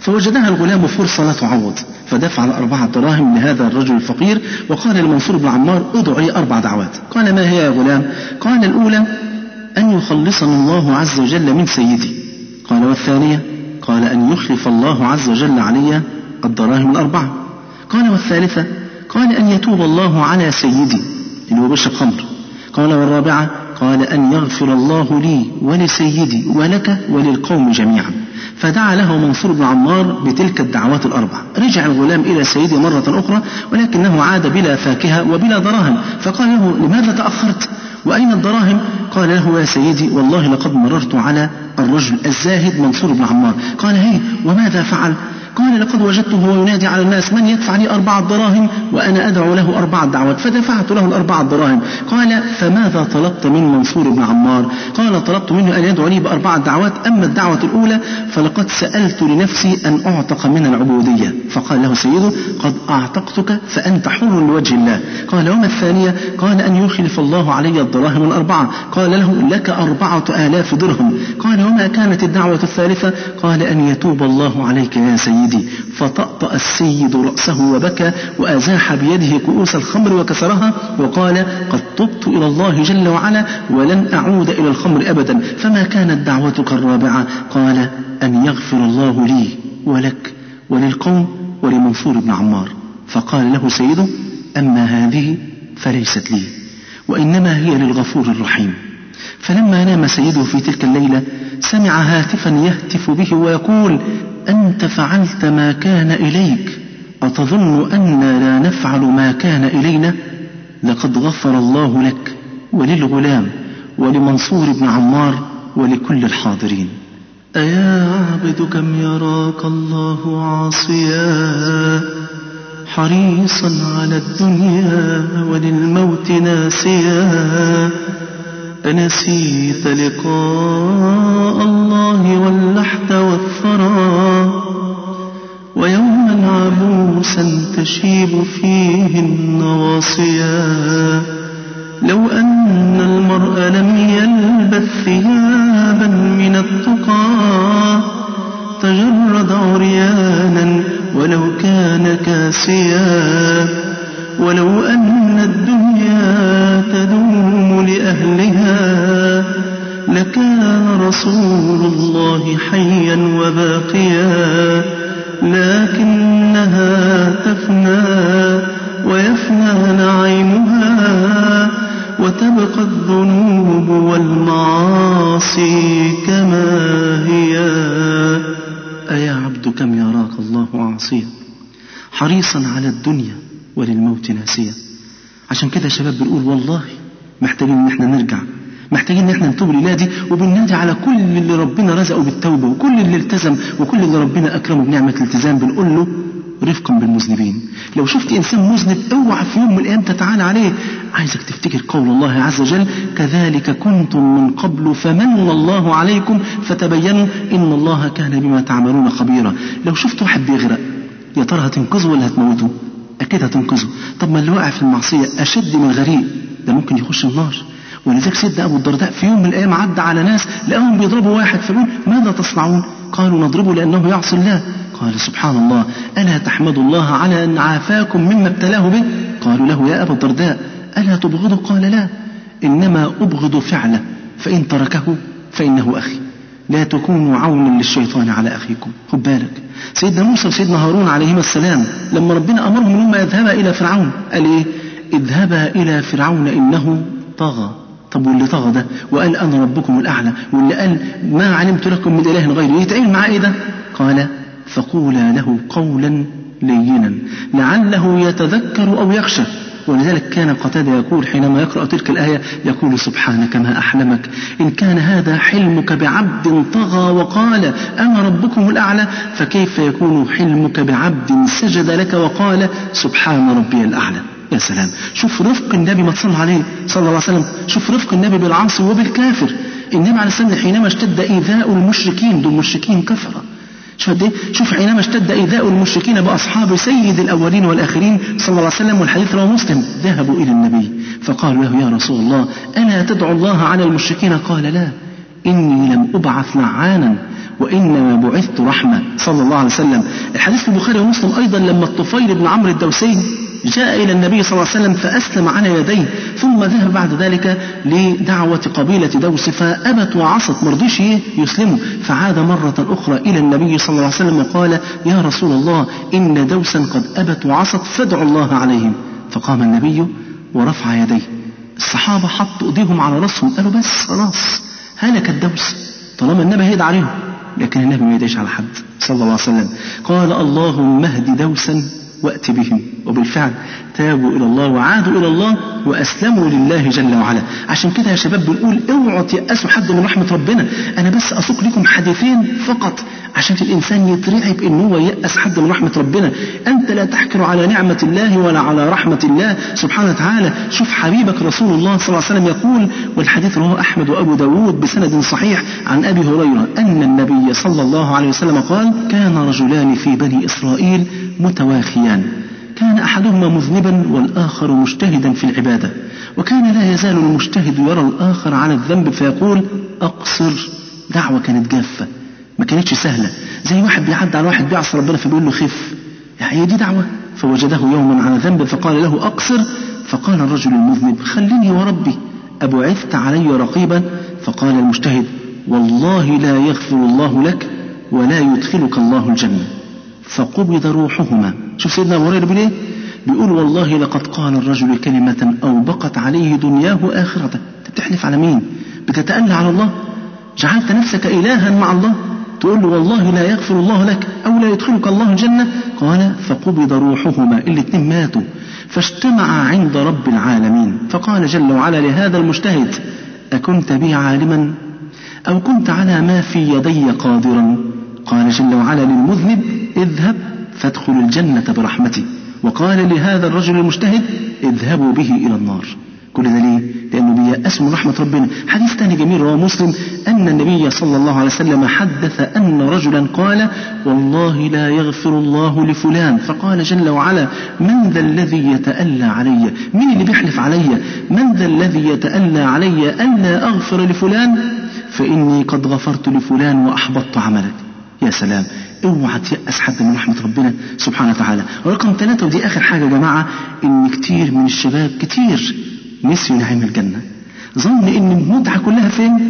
فوجدها الغلام فرصة لا تعوض فدفع الأربعة دراهم لهذا الرجل الفقير وقال لمنصور بن عمار ادع لي أربع دعوات قال ما هي يا غلام قال الأولى أن يخلصني الله عز وجل من سيدي قال والثانية قال أن يخلف الله عز وجل علي الدراهم الأربعة قال والثالثة قال أن يتوب الله على سيدي اللي هو بيشرب خمر قال والرابعة قال أن يغفر الله لي ولسيدي ولك وللقوم جميعا فدعا له منصور بن عمار بتلك الدعوات الأربع رجع الغلام إلى سيده مرة أخرى ولكنه عاد بلا فاكهة وبلا دراهم فقال له لماذا تأخرت وأين الدراهم قال له يا سيدي والله لقد مررت على الرجل الزاهد منصور بن عمار قال هي وماذا فعل قال لقد وجدته وهو ينادي على الناس من يدفع لي أربعة دراهم وأنا أدعو له أربعة دعوات فدفعت له الأربعة دراهم قال فماذا طلبت من منصور بن عمار قال طلبت منه أن يدعو لي بأربعة دعوات أما الدعوة الأولى فلقد سألت لنفسي أن أعتق من العبودية فقال له سيده قد أعتقتك فأنت حر لوجه الله قال وما الثانية قال أن يخلف الله علي الدراهم الأربعة قال له لك أربعة آلاف درهم قال وما كانت الدعوة الثالثة قال أن يتوب الله عليك يا سيدي سيدي فطأطأ السيد رأسه وبكى وأزاح بيده كؤوس الخمر وكسرها وقال قد تبت إلى الله جل وعلا ولن أعود إلى الخمر أبدا فما كانت دعوتك الرابعة قال أن يغفر الله لي ولك وللقوم ولمنصور بن عمار فقال له سيده أما هذه فليست لي وإنما هي للغفور الرحيم فلما نام سيده في تلك الليلة سمع هاتفا يهتف به ويقول أنت فعلت ما كان إليك أتظن أنا لا نفعل ما كان إلينا لقد غفر الله لك وللغلام ولمنصور بن عمار ولكل الحاضرين أيا عبد كم يراك الله عاصيا حريصا على الدنيا وللموت ناسيا أنسيت لقاء الله واللحد والثرى ويوما عبوسا تشيب فيه النواصيا لو أن المرء لم يلبث ثيابا من التقى تجرد عريانا ولو كان كاسيا ولو أن الدنيا تدوم لأهلها لكان رسول الله حيا وباقيا لكنها تفنى ويفنى نعيمها وتبقى الذنوب والمعاصي كما هي أيا عبد كم يراك الله عاصيا حريصا على الدنيا وللموت ناسيا عشان كده يا شباب بنقول والله محتاجين ان احنا نرجع محتاجين ان احنا نتوب لله دي وبننادي على كل اللي ربنا رزقه بالتوبه وكل اللي التزم وكل اللي ربنا اكرمه بنعمه الالتزام بنقول له رفقا بالمذنبين لو شفت انسان مذنب اوعى في يوم من الايام تتعالى عليه عايزك تفتكر قول الله عز وجل كذلك كنتم من قبل فمن الله عليكم فتبينوا ان الله كان بما تعملون خبيرا لو شفت واحد بيغرق يا ترى هتنقذه ولا هتموته أكيد هتنقذه طب ما اللي واقع في المعصية أشد من الغريق ده ممكن يخش النار ولذلك سيدنا أبو الدرداء في يوم من الأيام عدى على ناس لقاهم بيضربوا واحد فبيقول ماذا تصنعون قالوا نضربه لأنه يعصي الله قال سبحان الله ألا تحمدوا الله على أن عافاكم مما ابتلاه به قالوا له يا أبا الدرداء ألا تبغضه قال لا إنما أبغض فعله فإن تركه فإنه أخي لا تكونوا عونا للشيطان على أخيكم خد بالك سيدنا موسى وسيدنا هارون عليهما السلام لما ربنا أمرهم أنهم يذهبا إلى فرعون قال إيه اذهبا إلى فرعون إنه طغى طب واللي طغى ده وقال أنا ربكم الأعلى واللي قال ما علمت لكم من إله غيري يتعين معاه إيه ده قال فقولا له قولا لينا لعله يتذكر أو يخشى ولذلك كان قتادة يقول حينما يقرأ تلك الآية يقول سبحانك ما أحلمك إن كان هذا حلمك بعبد طغى وقال أنا ربكم الأعلى فكيف يكون حلمك بعبد سجد لك وقال سبحان ربي الأعلى يا سلام شوف رفق النبي ما تصلى عليه صلى الله عليه وسلم شوف رفق النبي بالعاصي وبالكافر النبي عليه السلام حينما اشتد إيذاء المشركين دول مشركين كفرة شوف قد ايه؟ شوف حينما اشتد ايذاء المشركين باصحاب سيد الاولين والاخرين صلى الله عليه وسلم والحديث رواه مسلم ذهبوا الى النبي فقالوا له يا رسول الله الا تدعو الله على المشركين قال لا اني لم ابعث لعانا وإنما بعثت رحمة صلى الله عليه وسلم الحديث في البخاري ومسلم أيضا لما الطفيل بن عمرو الدوسي جاء إلى النبي صلى الله عليه وسلم فأسلم على يديه ثم ذهب بعد ذلك لدعوة قبيلة دوس فأبت وعصت مرضيش يسلموا فعاد مرة أخرى إلى النبي صلى الله عليه وسلم وقال يا رسول الله إن دوسا قد أبت وعصت فادعوا الله عليهم فقام النبي ورفع يديه الصحابة حطوا ايديهم على راسهم قالوا بس خلاص هلك الدوس طالما النبي هيدعي عليهم لكن النبي ما يدعيش على حد صلى الله عليه وسلم قال اللهم اهد دوسا وأت بهم وبالفعل تابوا إلى الله وعادوا إلى الله وأسلموا لله جل وعلا عشان كده يا شباب بنقول اوعوا تيأسوا حد من رحمة ربنا أنا بس أسوق لكم حديثين فقط عشان الإنسان يترعب إن هو يأس حد من رحمة ربنا أنت لا تحكر على نعمة الله ولا على رحمة الله سبحانه وتعالى شوف حبيبك رسول الله صلى الله عليه وسلم يقول والحديث رواه أحمد وأبو داود بسند صحيح عن أبي هريرة أن النبي صلى الله عليه وسلم قال كان رجلان في بني إسرائيل متواخيان كان أحدهما مذنبا والآخر مجتهدا في العبادة وكان لا يزال المجتهد يرى الآخر على الذنب فيقول أقصر دعوة كانت جافة ما كانتش سهلة زي واحد بيعدي على واحد بيعصي ربنا فبيقول له خف يعني هي دي دعوة فوجده يوما على ذنب فقال له أقصر فقال الرجل المذنب خليني وربي أبعثت علي رقيبا فقال المجتهد والله لا يغفر الله لك ولا يدخلك الله الجنة فقبض روحهما شوف سيدنا أبو هريرة بيقول ايه بيقول والله لقد قال الرجل كلمة أوبقت عليه دنياه وآخرته أنت بتحلف على مين بتتألى على الله جعلت نفسك إلها مع الله تقول له والله لا يغفر الله لك أو لا يدخلك الله الجنة قال فقبض روحهما الاثنين ماتوا فاجتمعا عند رب العالمين فقال جل وعلا لهذا المجتهد أكنت بي عالما أو كنت على ما في يدي قادرا قال جل وعلا للمذنب اذهب فادخل الجنة برحمتي وقال لهذا الرجل المجتهد اذهبوا به إلى النار كل ده ليه؟ لأنه بيأس من رحمة ربنا حديث ثاني جميل رواه مسلم أن النبي صلى الله عليه وسلم حدث أن رجلا قال والله لا يغفر الله لفلان فقال جل وعلا من ذا الذي يتألى علي من اللي بيحلف علي من ذا الذي يتألى علي ألا أغفر لفلان فإني قد غفرت لفلان وأحبطت عملك يا سلام اوعى تيأس حد من رحمة ربنا سبحانه وتعالى رقم ثلاثة ودي آخر حاجة يا جماعة إن كتير من الشباب كتير نسيوا نعيم الجنة ظن إن المتعة كلها فين؟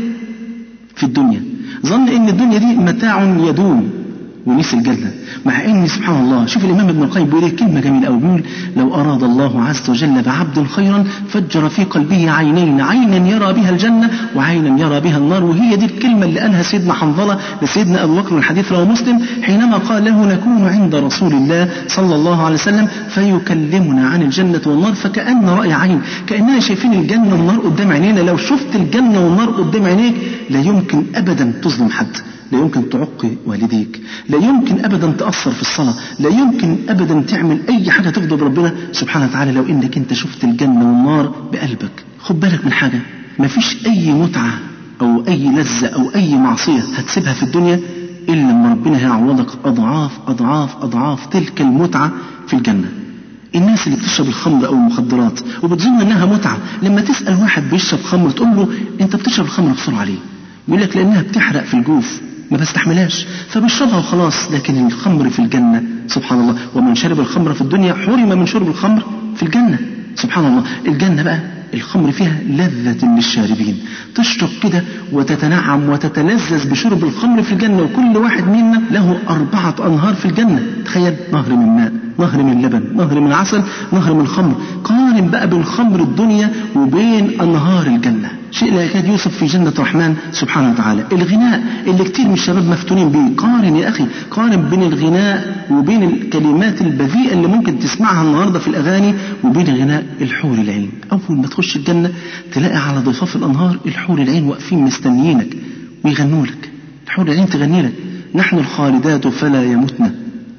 في الدنيا ظن إن الدنيا دي متاع يدوم ونسي الجنة مع ان سبحان الله شوف الامام ابن القيم بيقول إيه كلمه جميله قوي بيقول لو اراد الله عز وجل بعبد خيرا فجر في قلبه عينين عينا يرى بها الجنه وعينا يرى بها النار وهي دي الكلمه اللي قالها سيدنا حنظله لسيدنا ابو بكر الحديث رواه مسلم حينما قال له نكون عند رسول الله صلى الله عليه وسلم فيكلمنا عن الجنه والنار فكان راي عين كاننا شايفين الجنه والنار قدام عينينا لو شفت الجنه والنار قدام عينيك لا يمكن ابدا تظلم حد لا يمكن تعق والديك لا يمكن ابدا تاثر في الصلاه لا يمكن ابدا تعمل اي حاجه تغضب ربنا سبحانه وتعالى لو انك انت شفت الجنه والنار بقلبك خد بالك من حاجه مفيش اي متعه او اي لذه او اي معصيه هتسيبها في الدنيا الا لما ربنا هيعوضك اضعاف اضعاف اضعاف تلك المتعه في الجنه الناس اللي بتشرب الخمر او المخدرات وبتظن انها متعه لما تسال واحد بيشرب خمر تقول له انت بتشرب الخمر بسرعه ليه يقول لك لانها بتحرق في الجوف ما بستحملهاش فبيشربها وخلاص لكن الخمر في الجنة سبحان الله ومن شرب الخمر في الدنيا حرم من شرب الخمر في الجنة سبحان الله الجنة بقى الخمر فيها لذة للشاربين تشرب كده وتتنعم وتتلذذ بشرب الخمر في الجنة وكل واحد منا له أربعة أنهار في الجنة تخيل نهر من ماء نهر من لبن نهر من عسل نهر من خمر قارن بقى بين خمر الدنيا وبين أنهار الجنة شيء لا يكاد يوصف في جنة الرحمن سبحانه وتعالى الغناء اللي كتير من الشباب مفتونين بيه قارن يا أخي قارن بين الغناء وبين الكلمات البذيئة اللي ممكن تسمعها النهاردة في الأغاني وبين غناء الحور العين أول ما تخش الجنة تلاقي على ضفاف الأنهار الحور العين واقفين مستنيينك ويغنوا لك الحور العين تغني لك نحن الخالدات فلا يمتنا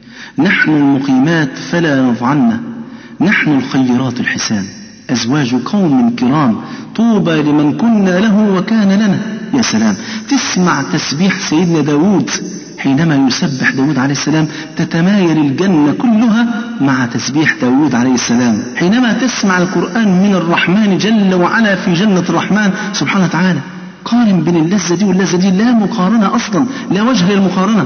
نحن المقيمات فلا نضعن نحن الخيرات الحسان أزواج قوم كرام طوبى لمن كنا له وكان لنا يا سلام تسمع تسبيح سيدنا داود حينما يسبح داود عليه السلام تتمايل الجنة كلها مع تسبيح داود عليه السلام حينما تسمع القرآن من الرحمن جل وعلا في جنة الرحمن سبحانه وتعالى قارن بين اللذة دي واللذة دي لا مقارنة أصلا لا وجه للمقارنة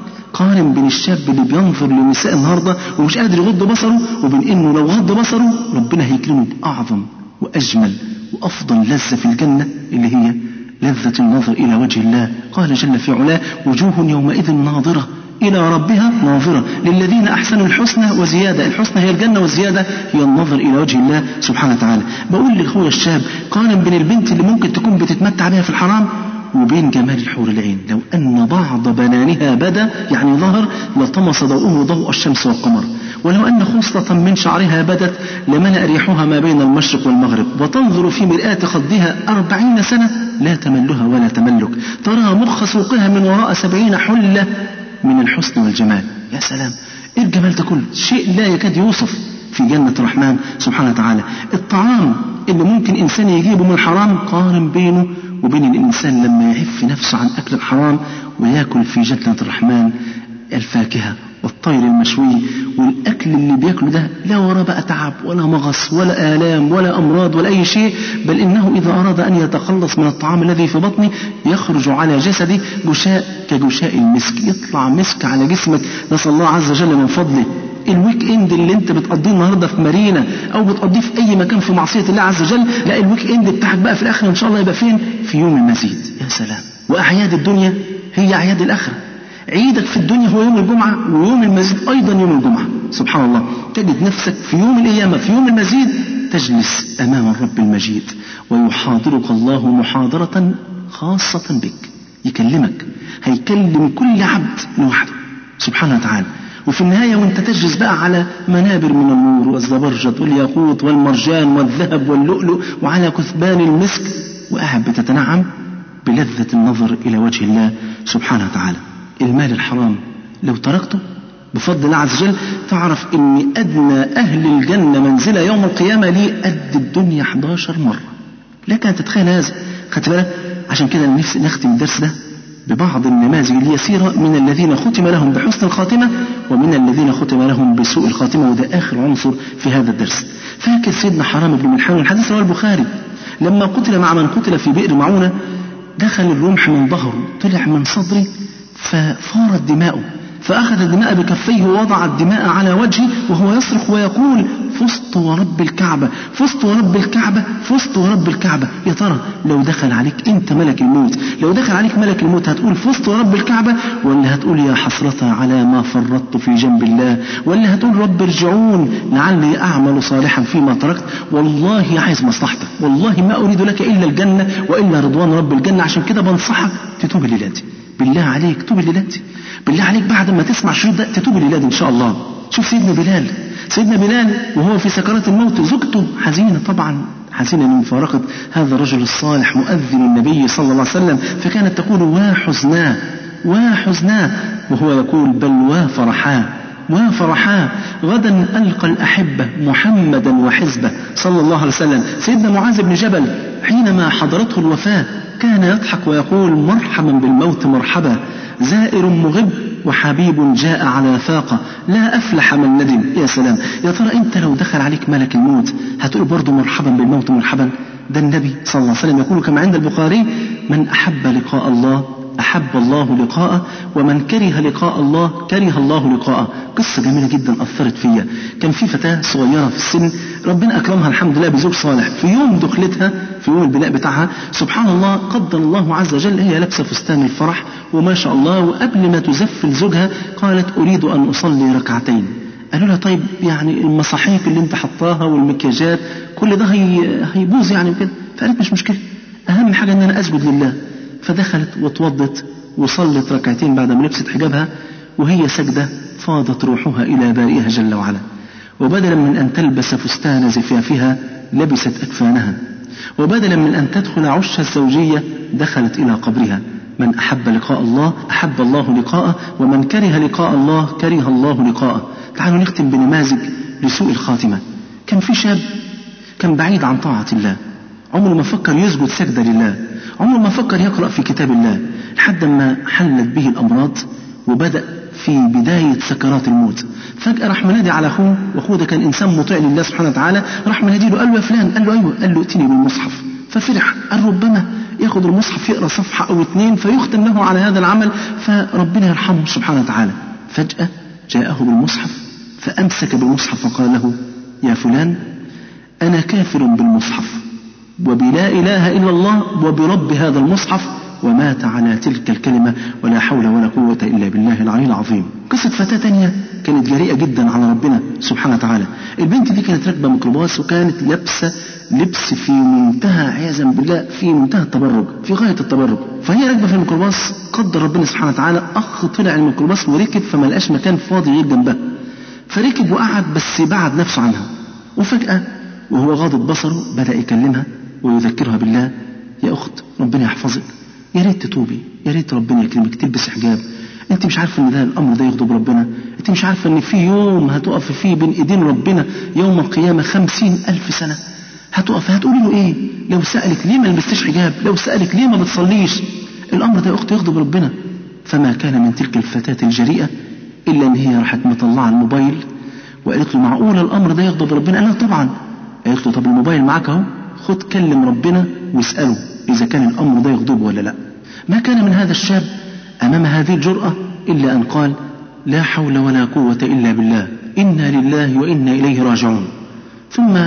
قارن بين الشاب اللي بينظر للنساء النهارده ومش قادر يغض بصره وبين انه لو غض بصره ربنا هيكرمه باعظم واجمل وافضل لذه في الجنه اللي هي لذه النظر الى وجه الله قال جل في علاه وجوه يومئذ ناظره إلى ربها ناظرة للذين أحسنوا الحسنى وزيادة الحسنى هي الجنة والزيادة هي النظر إلى وجه الله سبحانه وتعالى بقول لأخويا الشاب قارن بين البنت اللي ممكن تكون بتتمتع بها في الحرام وبين جمال الحور العين لو أن بعض بنانها بدا يعني ظهر لطمس ضوءه ضوء الشمس والقمر ولو أن خصلة من شعرها بدت لملأ ريحها ما بين المشرق والمغرب وتنظر في مرآة خدها أربعين سنة لا تملها ولا تملك ترى مخ سوقها من وراء سبعين حلة من الحسن والجمال يا سلام ايه الجمال ده كله شيء لا يكاد يوصف في جنة الرحمن سبحانه وتعالى الطعام اللي ممكن إنسان يجيبه من الحرام قارن بينه وبين الإنسان لما يعف نفسه عن أكل الحرام ويأكل في جنة الرحمن الفاكهة والطير المشوي والأكل اللي بياكله ده لا وراه بقى تعب ولا مغص ولا آلام ولا أمراض ولا أي شيء بل إنه إذا أراد أن يتخلص من الطعام الذي في بطنه يخرج على جسده جشاء كجشاء المسك يطلع مسك على جسمك نسأل الله عز وجل من فضله الويك اند اللي انت بتقضيه النهارده في مارينا او بتقضيه في اي مكان في معصيه الله عز وجل لا الويك اند بتاعك بقى في الاخره ان شاء الله يبقى فين في يوم المزيد يا سلام واعياد الدنيا هي اعياد الاخره عيدك في الدنيا هو يوم الجمعة ويوم المزيد أيضا يوم الجمعة سبحان الله تجد نفسك في يوم القيامة في يوم المزيد تجلس أمام الرب المجيد ويحاضرك الله محاضرة خاصة بك يكلمك هيكلم كل عبد لوحده سبحانه وتعالى وفي النهاية وانت تجلس بقى على منابر من النور والزبرجد والياقوت والمرجان والذهب واللؤلؤ وعلى كثبان المسك وقاعد بتتنعم بلذة النظر إلى وجه الله سبحانه وتعالى المال الحرام لو تركته بفضل الله عز وجل تعرف ان ادنى اهل الجنه منزله يوم القيامه ليه قد الدنيا 11 مره لك ان تتخيل هذا خدت بالك عشان كده أنا نفسي نختم الدرس ده ببعض النماذج اليسيرة من الذين ختم لهم بحسن الخاتمة ومن الذين ختم لهم بسوء الخاتمة وده آخر عنصر في هذا الدرس فاكر سيدنا حرام بن ملحان الحديث رواه البخاري لما قتل مع من قتل في بئر معونة دخل الرمح من ظهره طلع من صدره ففارت دماؤه فأخذ الدماء بكفيه ووضع الدماء على وجهه وهو يصرخ ويقول فزت ورب الكعبة فزت ورب الكعبة فزت ورب الكعبة يا ترى لو دخل عليك أنت ملك الموت لو دخل عليك ملك الموت هتقول فزت ورب الكعبة ولا هتقول يا حسرة على ما فرطت في جنب الله ولا هتقول رب ارجعون لعلي أعمل صالحا فيما تركت والله عايز مصلحتك والله ما أريد لك إلا الجنة وإلا رضوان رب الجنة عشان كده بنصحك تتوب الليلة دي بالله عليك توب الليلة دي بالله عليك بعد ما تسمع الشريط ده تتوب الليلة دي إن شاء الله شوف سيدنا بلال سيدنا بلال وهو في سكرات الموت زوجته حزينة طبعا حزينة من مفارقة هذا الرجل الصالح مؤذن النبي صلى الله عليه وسلم فكانت تقول وحزناه وحزناه وهو يقول بل وفرحاه وفرحاه غدا ألقى الأحبة محمدا وحزبه صلى الله عليه وسلم سيدنا معاذ بن جبل حينما حضرته الوفاة كان يضحك ويقول مرحبا بالموت مرحبا زائر مغب وحبيب جاء على فاقة لا أفلح من ندم يا سلام يا ترى أنت لو دخل عليك ملك الموت هتقول برضه مرحبا بالموت مرحبا ده النبي صلى الله عليه وسلم يقول كما عند البخاري من أحب لقاء الله أحب الله لقاءه ومن كره لقاء الله كره الله لقاءه قصة جميلة جدا أثرت فيا كان في فتاة صغيرة في السن ربنا أكرمها الحمد لله بزوج صالح في يوم دخلتها في يوم البناء بتاعها سبحان الله قدر الله عز وجل هي لابسة فستان الفرح وما شاء الله وقبل ما تزفل زوجها قالت أريد أن أصلي ركعتين قالوا لها طيب يعني المصاحيف اللي انت حطاها والمكياجات كل ده هي هيبوظ يعني وكده فقالت مش مشكلة أهم حاجة إن أنا أسجد لله فدخلت وتوضت وصلت ركعتين بعد ما لبست حجابها وهي سجدة فاضت روحها إلى بارئها جل وعلا وبدلا من أن تلبس فستان زفافها لبست أكفانها وبدلا من أن تدخل عشها الزوجية دخلت إلى قبرها من أحب لقاء الله أحب الله لقاءه ومن كره لقاء الله كره الله لقاءه تعالوا نختم بنماذج لسوء الخاتمة كان في شاب كان بعيد عن طاعة الله عمره ما فكر يسجد سجدة لله عمره ما فكر يقرأ في كتاب الله لحد ما حلت به الأمراض وبدأ في بداية سكرات الموت فجأة راح منادي على أخوه وأخوه ده كان إنسان مطيع لله سبحانه وتعالى راح منادي له قال له يا فلان قال له أيوه قال له ائتني بالمصحف ففرح قال ربما ياخد المصحف يقرأ صفحة أو اتنين فيختم له على هذا العمل فربنا يرحمه سبحانه وتعالى فجأة جاءه بالمصحف فأمسك بالمصحف وقال له يا فلان أنا كافر بالمصحف وبلا إله إلا الله وبرب هذا المصحف ومات على تلك الكلمة ولا حول ولا قوة إلا بالله العلي العظيم قصة فتاة تانية كانت جريئة جدا على ربنا سبحانه وتعالى البنت دي كانت راكبة ميكروباص وكانت لابسة لبس في منتهى عياذا بالله في منتهى التبرج في غاية التبرج فهي راكبة في الميكروباص قدر ربنا سبحانه وتعالى أخ طلع الميكروباص وركب فما لقاش مكان فاضي يجي جنبها فركب وقعد بس بعد نفسه عنها وفجأة وهو غاضب بصره بدأ يكلمها ويذكرها بالله يا أخت ربنا يحفظك يا ريت تتوبي يا ريت ربنا يكرمك تلبس حجاب انت مش عارفه ان ده الامر ده يغضب ربنا انت مش عارفه ان في يوم هتقف فيه بين ايدين ربنا يوم القيامه خمسين الف سنه هتقف هتقولي له ايه لو سالك ليه ما لبستش حجاب لو سالك ليه ما بتصليش الامر ده يا اختي يغضب ربنا فما كان من تلك الفتاه الجريئه الا ان هي راحت مطلعه الموبايل وقالت له معقول الامر ده يغضب ربنا قال لها طبعا قالت له طب الموبايل معاك اهو خد كلم ربنا واساله اذا كان الامر ده يغضبه ولا لا ما كان من هذا الشاب امام هذه الجراه الا ان قال لا حول ولا قوه الا بالله انا لله وانا اليه راجعون ثم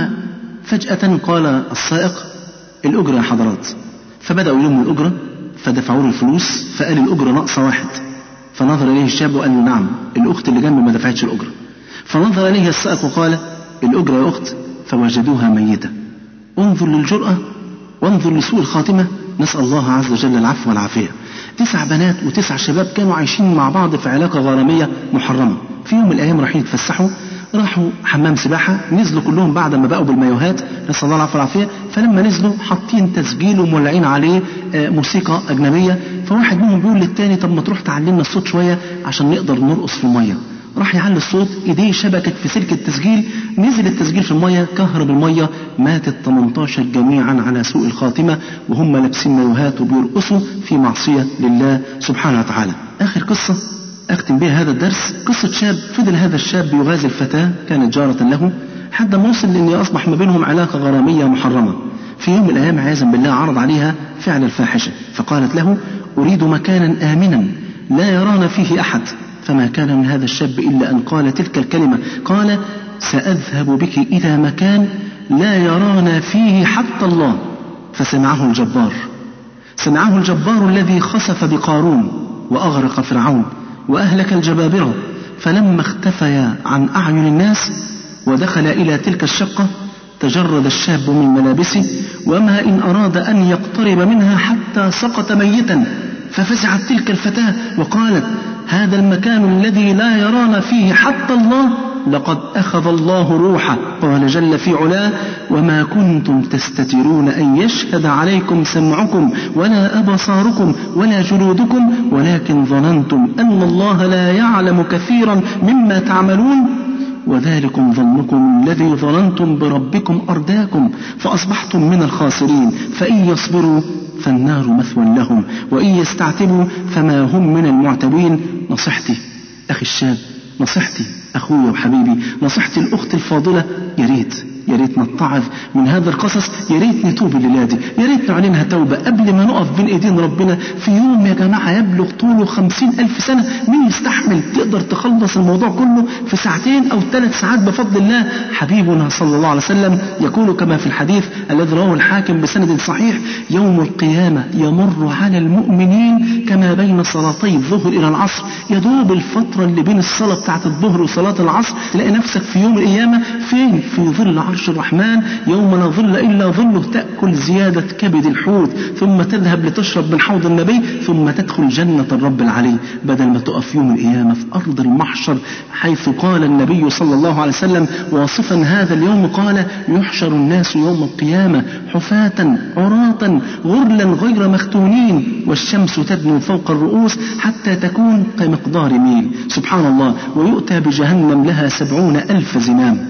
فجاه قال السائق الاجره يا حضرات فبداوا يلموا الاجره فدفعوا له الفلوس فقال الاجره ناقصه واحد فنظر اليه الشاب وقال له نعم الاخت اللي جنبي ما دفعتش الاجره فنظر اليه السائق وقال الاجره يا اخت فوجدوها ميته انظر للجراه وانظر لسوء الخاتمه نسأل الله عز وجل العفو والعافية تسع بنات وتسع شباب كانوا عايشين مع بعض في علاقة غرامية محرمة في يوم من الأيام رايحين يتفسحوا راحوا حمام سباحة نزلوا كلهم بعد ما بقوا بالمايوهات نسأل الله العفو والعافية فلما نزلوا حاطين تسجيل ومولعين عليه موسيقى أجنبية فواحد منهم بيقول للتاني طب ما تروح تعلمنا الصوت شوية عشان نقدر نرقص في المية راح يعلي الصوت ايديه شبكت في سلك التسجيل نزل التسجيل في الميه كهرب الميه ماتت 18 جميعا على سوء الخاتمه وهم لابسين مايوهات وبيرقصوا في معصيه لله سبحانه وتعالى. اخر قصه اختم بها هذا الدرس قصه شاب فضل هذا الشاب يغازل فتاه كانت جاره له حتى ما وصل لان اصبح ما بينهم علاقه غراميه محرمه. في يوم من الايام عياذا بالله عرض عليها فعل الفاحشه فقالت له اريد مكانا امنا لا يرانا فيه احد فما كان من هذا الشاب إلا أن قال تلك الكلمة قال سأذهب بك إلى مكان لا يرانا فيه حتى الله فسمعه الجبار سمعه الجبار الذي خسف بقارون وأغرق فرعون وأهلك الجبابرة فلما اختفيا عن أعين الناس ودخل إلى تلك الشقة تجرد الشاب من ملابسه وما إن أراد أن يقترب منها حتى سقط ميتا ففزعت تلك الفتاة وقالت هذا المكان الذي لا يرانا فيه حتى الله لقد أخذ الله روحه قال جل في علاه وما كنتم تستترون أن يشهد عليكم سمعكم ولا أبصاركم ولا جلودكم ولكن ظننتم أن الله لا يعلم كثيرا مما تعملون وذلكم ظنكم الذي ظننتم بربكم أرداكم فأصبحتم من الخاسرين فإن يصبروا فالنار مثوى لهم وإن يستعتبوا فما هم من المعتبين نصيحتي أخي الشاب نصيحتي أخويا وحبيبي نصيحتي الأخت الفاضلة يا ريت يا ريت نتعظ من هذا القصص يا ريت نتوب الليلة دي يا ريت نعلنها توبة قبل ما نقف بين ايدين ربنا في يوم يا جماعة يبلغ طوله خمسين ألف سنة مين يستحمل تقدر تخلص الموضوع كله في ساعتين أو ثلاث ساعات بفضل الله حبيبنا صلى الله عليه وسلم يقول كما في الحديث الذي رواه الحاكم بسند صحيح يوم القيامة يمر على المؤمنين كما بين صلاتي الظهر إلى العصر يدوب الفترة اللي بين الصلاة بتاعت الظهر وصلاة العصر تلاقي نفسك في يوم القيامة فين في ظل عرش الرحمن يوم لا ظل إلا ظله تأكل زيادة كبد الحوت ثم تذهب لتشرب من حوض النبي ثم تدخل جنة الرب العلي بدل ما تقف يوم القيامة في أرض المحشر حيث قال النبي صلى الله عليه وسلم واصفا هذا اليوم قال يحشر الناس يوم القيامة حفاة عراة غرلا غير مختونين والشمس تدنو فوق الرؤوس حتى تكون كمقدار ميل سبحان الله ويؤتى بجهنم لها سبعون ألف زمام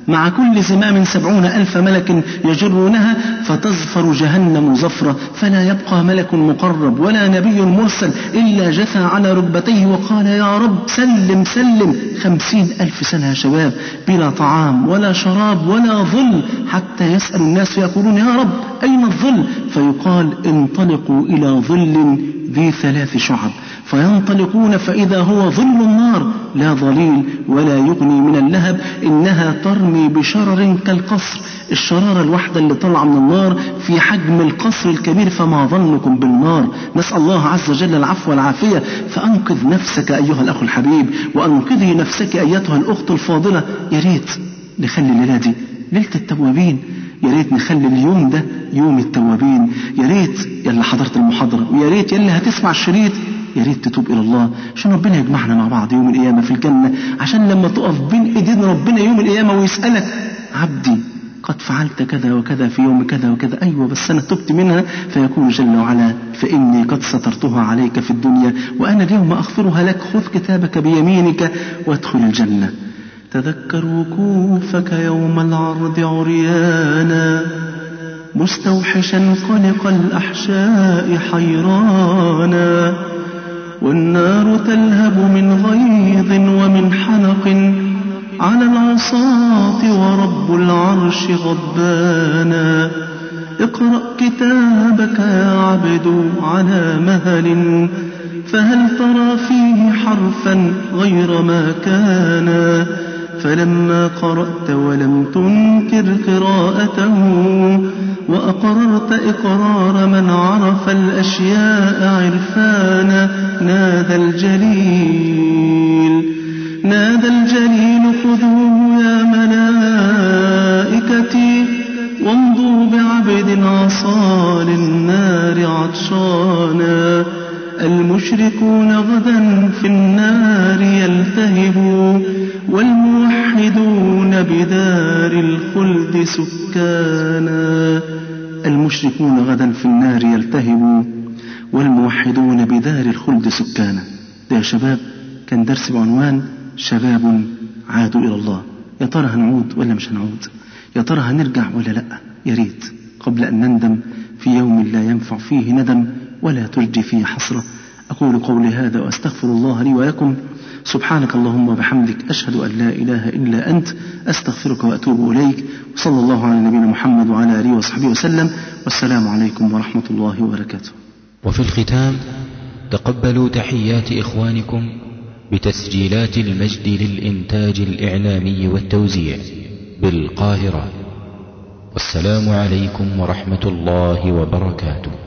مع كل زمام سبعون ألف ملك يجرونها فتزفر جهنم زفرة فلا يبقى ملك مقرب ولا نبي مرسل إلا جثى على ركبتيه وقال يا رب سلم سلم خمسين ألف سنة يا شباب بلا طعام ولا شراب ولا ظل حتى يسأل الناس فيقولون يا رب أين الظل فيقال انطلقوا إلى ظل ذي ثلاث شعب فينطلقون فإذا هو ظل النار لا ظليل ولا يغني من اللهب إنها ترمي بشرر كالقصر الشرارة الواحدة اللي طالعة من النار في حجم القصر الكبير فما ظنكم بالنار نسأل الله عز وجل العفو والعافية فأنقذ نفسك أيها الأخ الحبيب وأنقذي نفسك أيتها الأخت الفاضلة يا ريت نخلي الليلة دي ليلة التوابين يا ريت نخلي اليوم ده يوم التوابين يا ريت يلي حضرت المحاضرة ويا ريت يلي هتسمع الشريط يا ريت تتوب إلى الله عشان ربنا يجمعنا مع بعض يوم القيامة في الجنة عشان لما تقف بين إيدين ربنا يوم القيامة ويسألك عبدي قد فعلت كذا وكذا في يوم كذا وكذا أيوة بس أنا تبت منها فيقول جل وعلا فإني قد سترتها عليك في الدنيا وأنا اليوم أغفرها لك خذ كتابك بيمينك وادخل الجنة تذكر وقوفك يوم العرض عريانا مستوحشا قلق الأحشاء حيرانا والنار تلهب من غيظ ومن حنق على العصاة ورب العرش غضبانا اقرأ كتابك يا عبد على مهل فهل ترى فيه حرفا غير ما كان فلما قرأت ولم تنكر قراءته وأقررت إقرار من عرف الأشياء عرفانا نادى الجليل نادى الجليل خذوه يا ملائكتي وامضوا بعبد عصا للنار عطشانا المشركون غدا في النار يلتهبوا والموحدون بدار الخلد سكانا المشركون غدا في النار يلتهبوا والموحدون بدار الخلد سكانا ده يا شباب كان درس بعنوان شباب عادوا إلى الله يا ترى هنعود ولا مش هنعود يا ترى هنرجع ولا لا يا ريت قبل أن نندم في يوم لا ينفع فيه ندم ولا ترجي فيه حسرة أقول قولي هذا وأستغفر الله لي ولكم سبحانك اللهم وبحمدك أشهد أن لا إله إلا أنت أستغفرك وأتوب إليك وصلى الله على نبينا محمد وعلى آله وصحبه وسلم والسلام عليكم ورحمة الله وبركاته وفي الختام تقبلوا تحيات إخوانكم بتسجيلات المجد للإنتاج الإعلامي والتوزيع بالقاهرة والسلام عليكم ورحمة الله وبركاته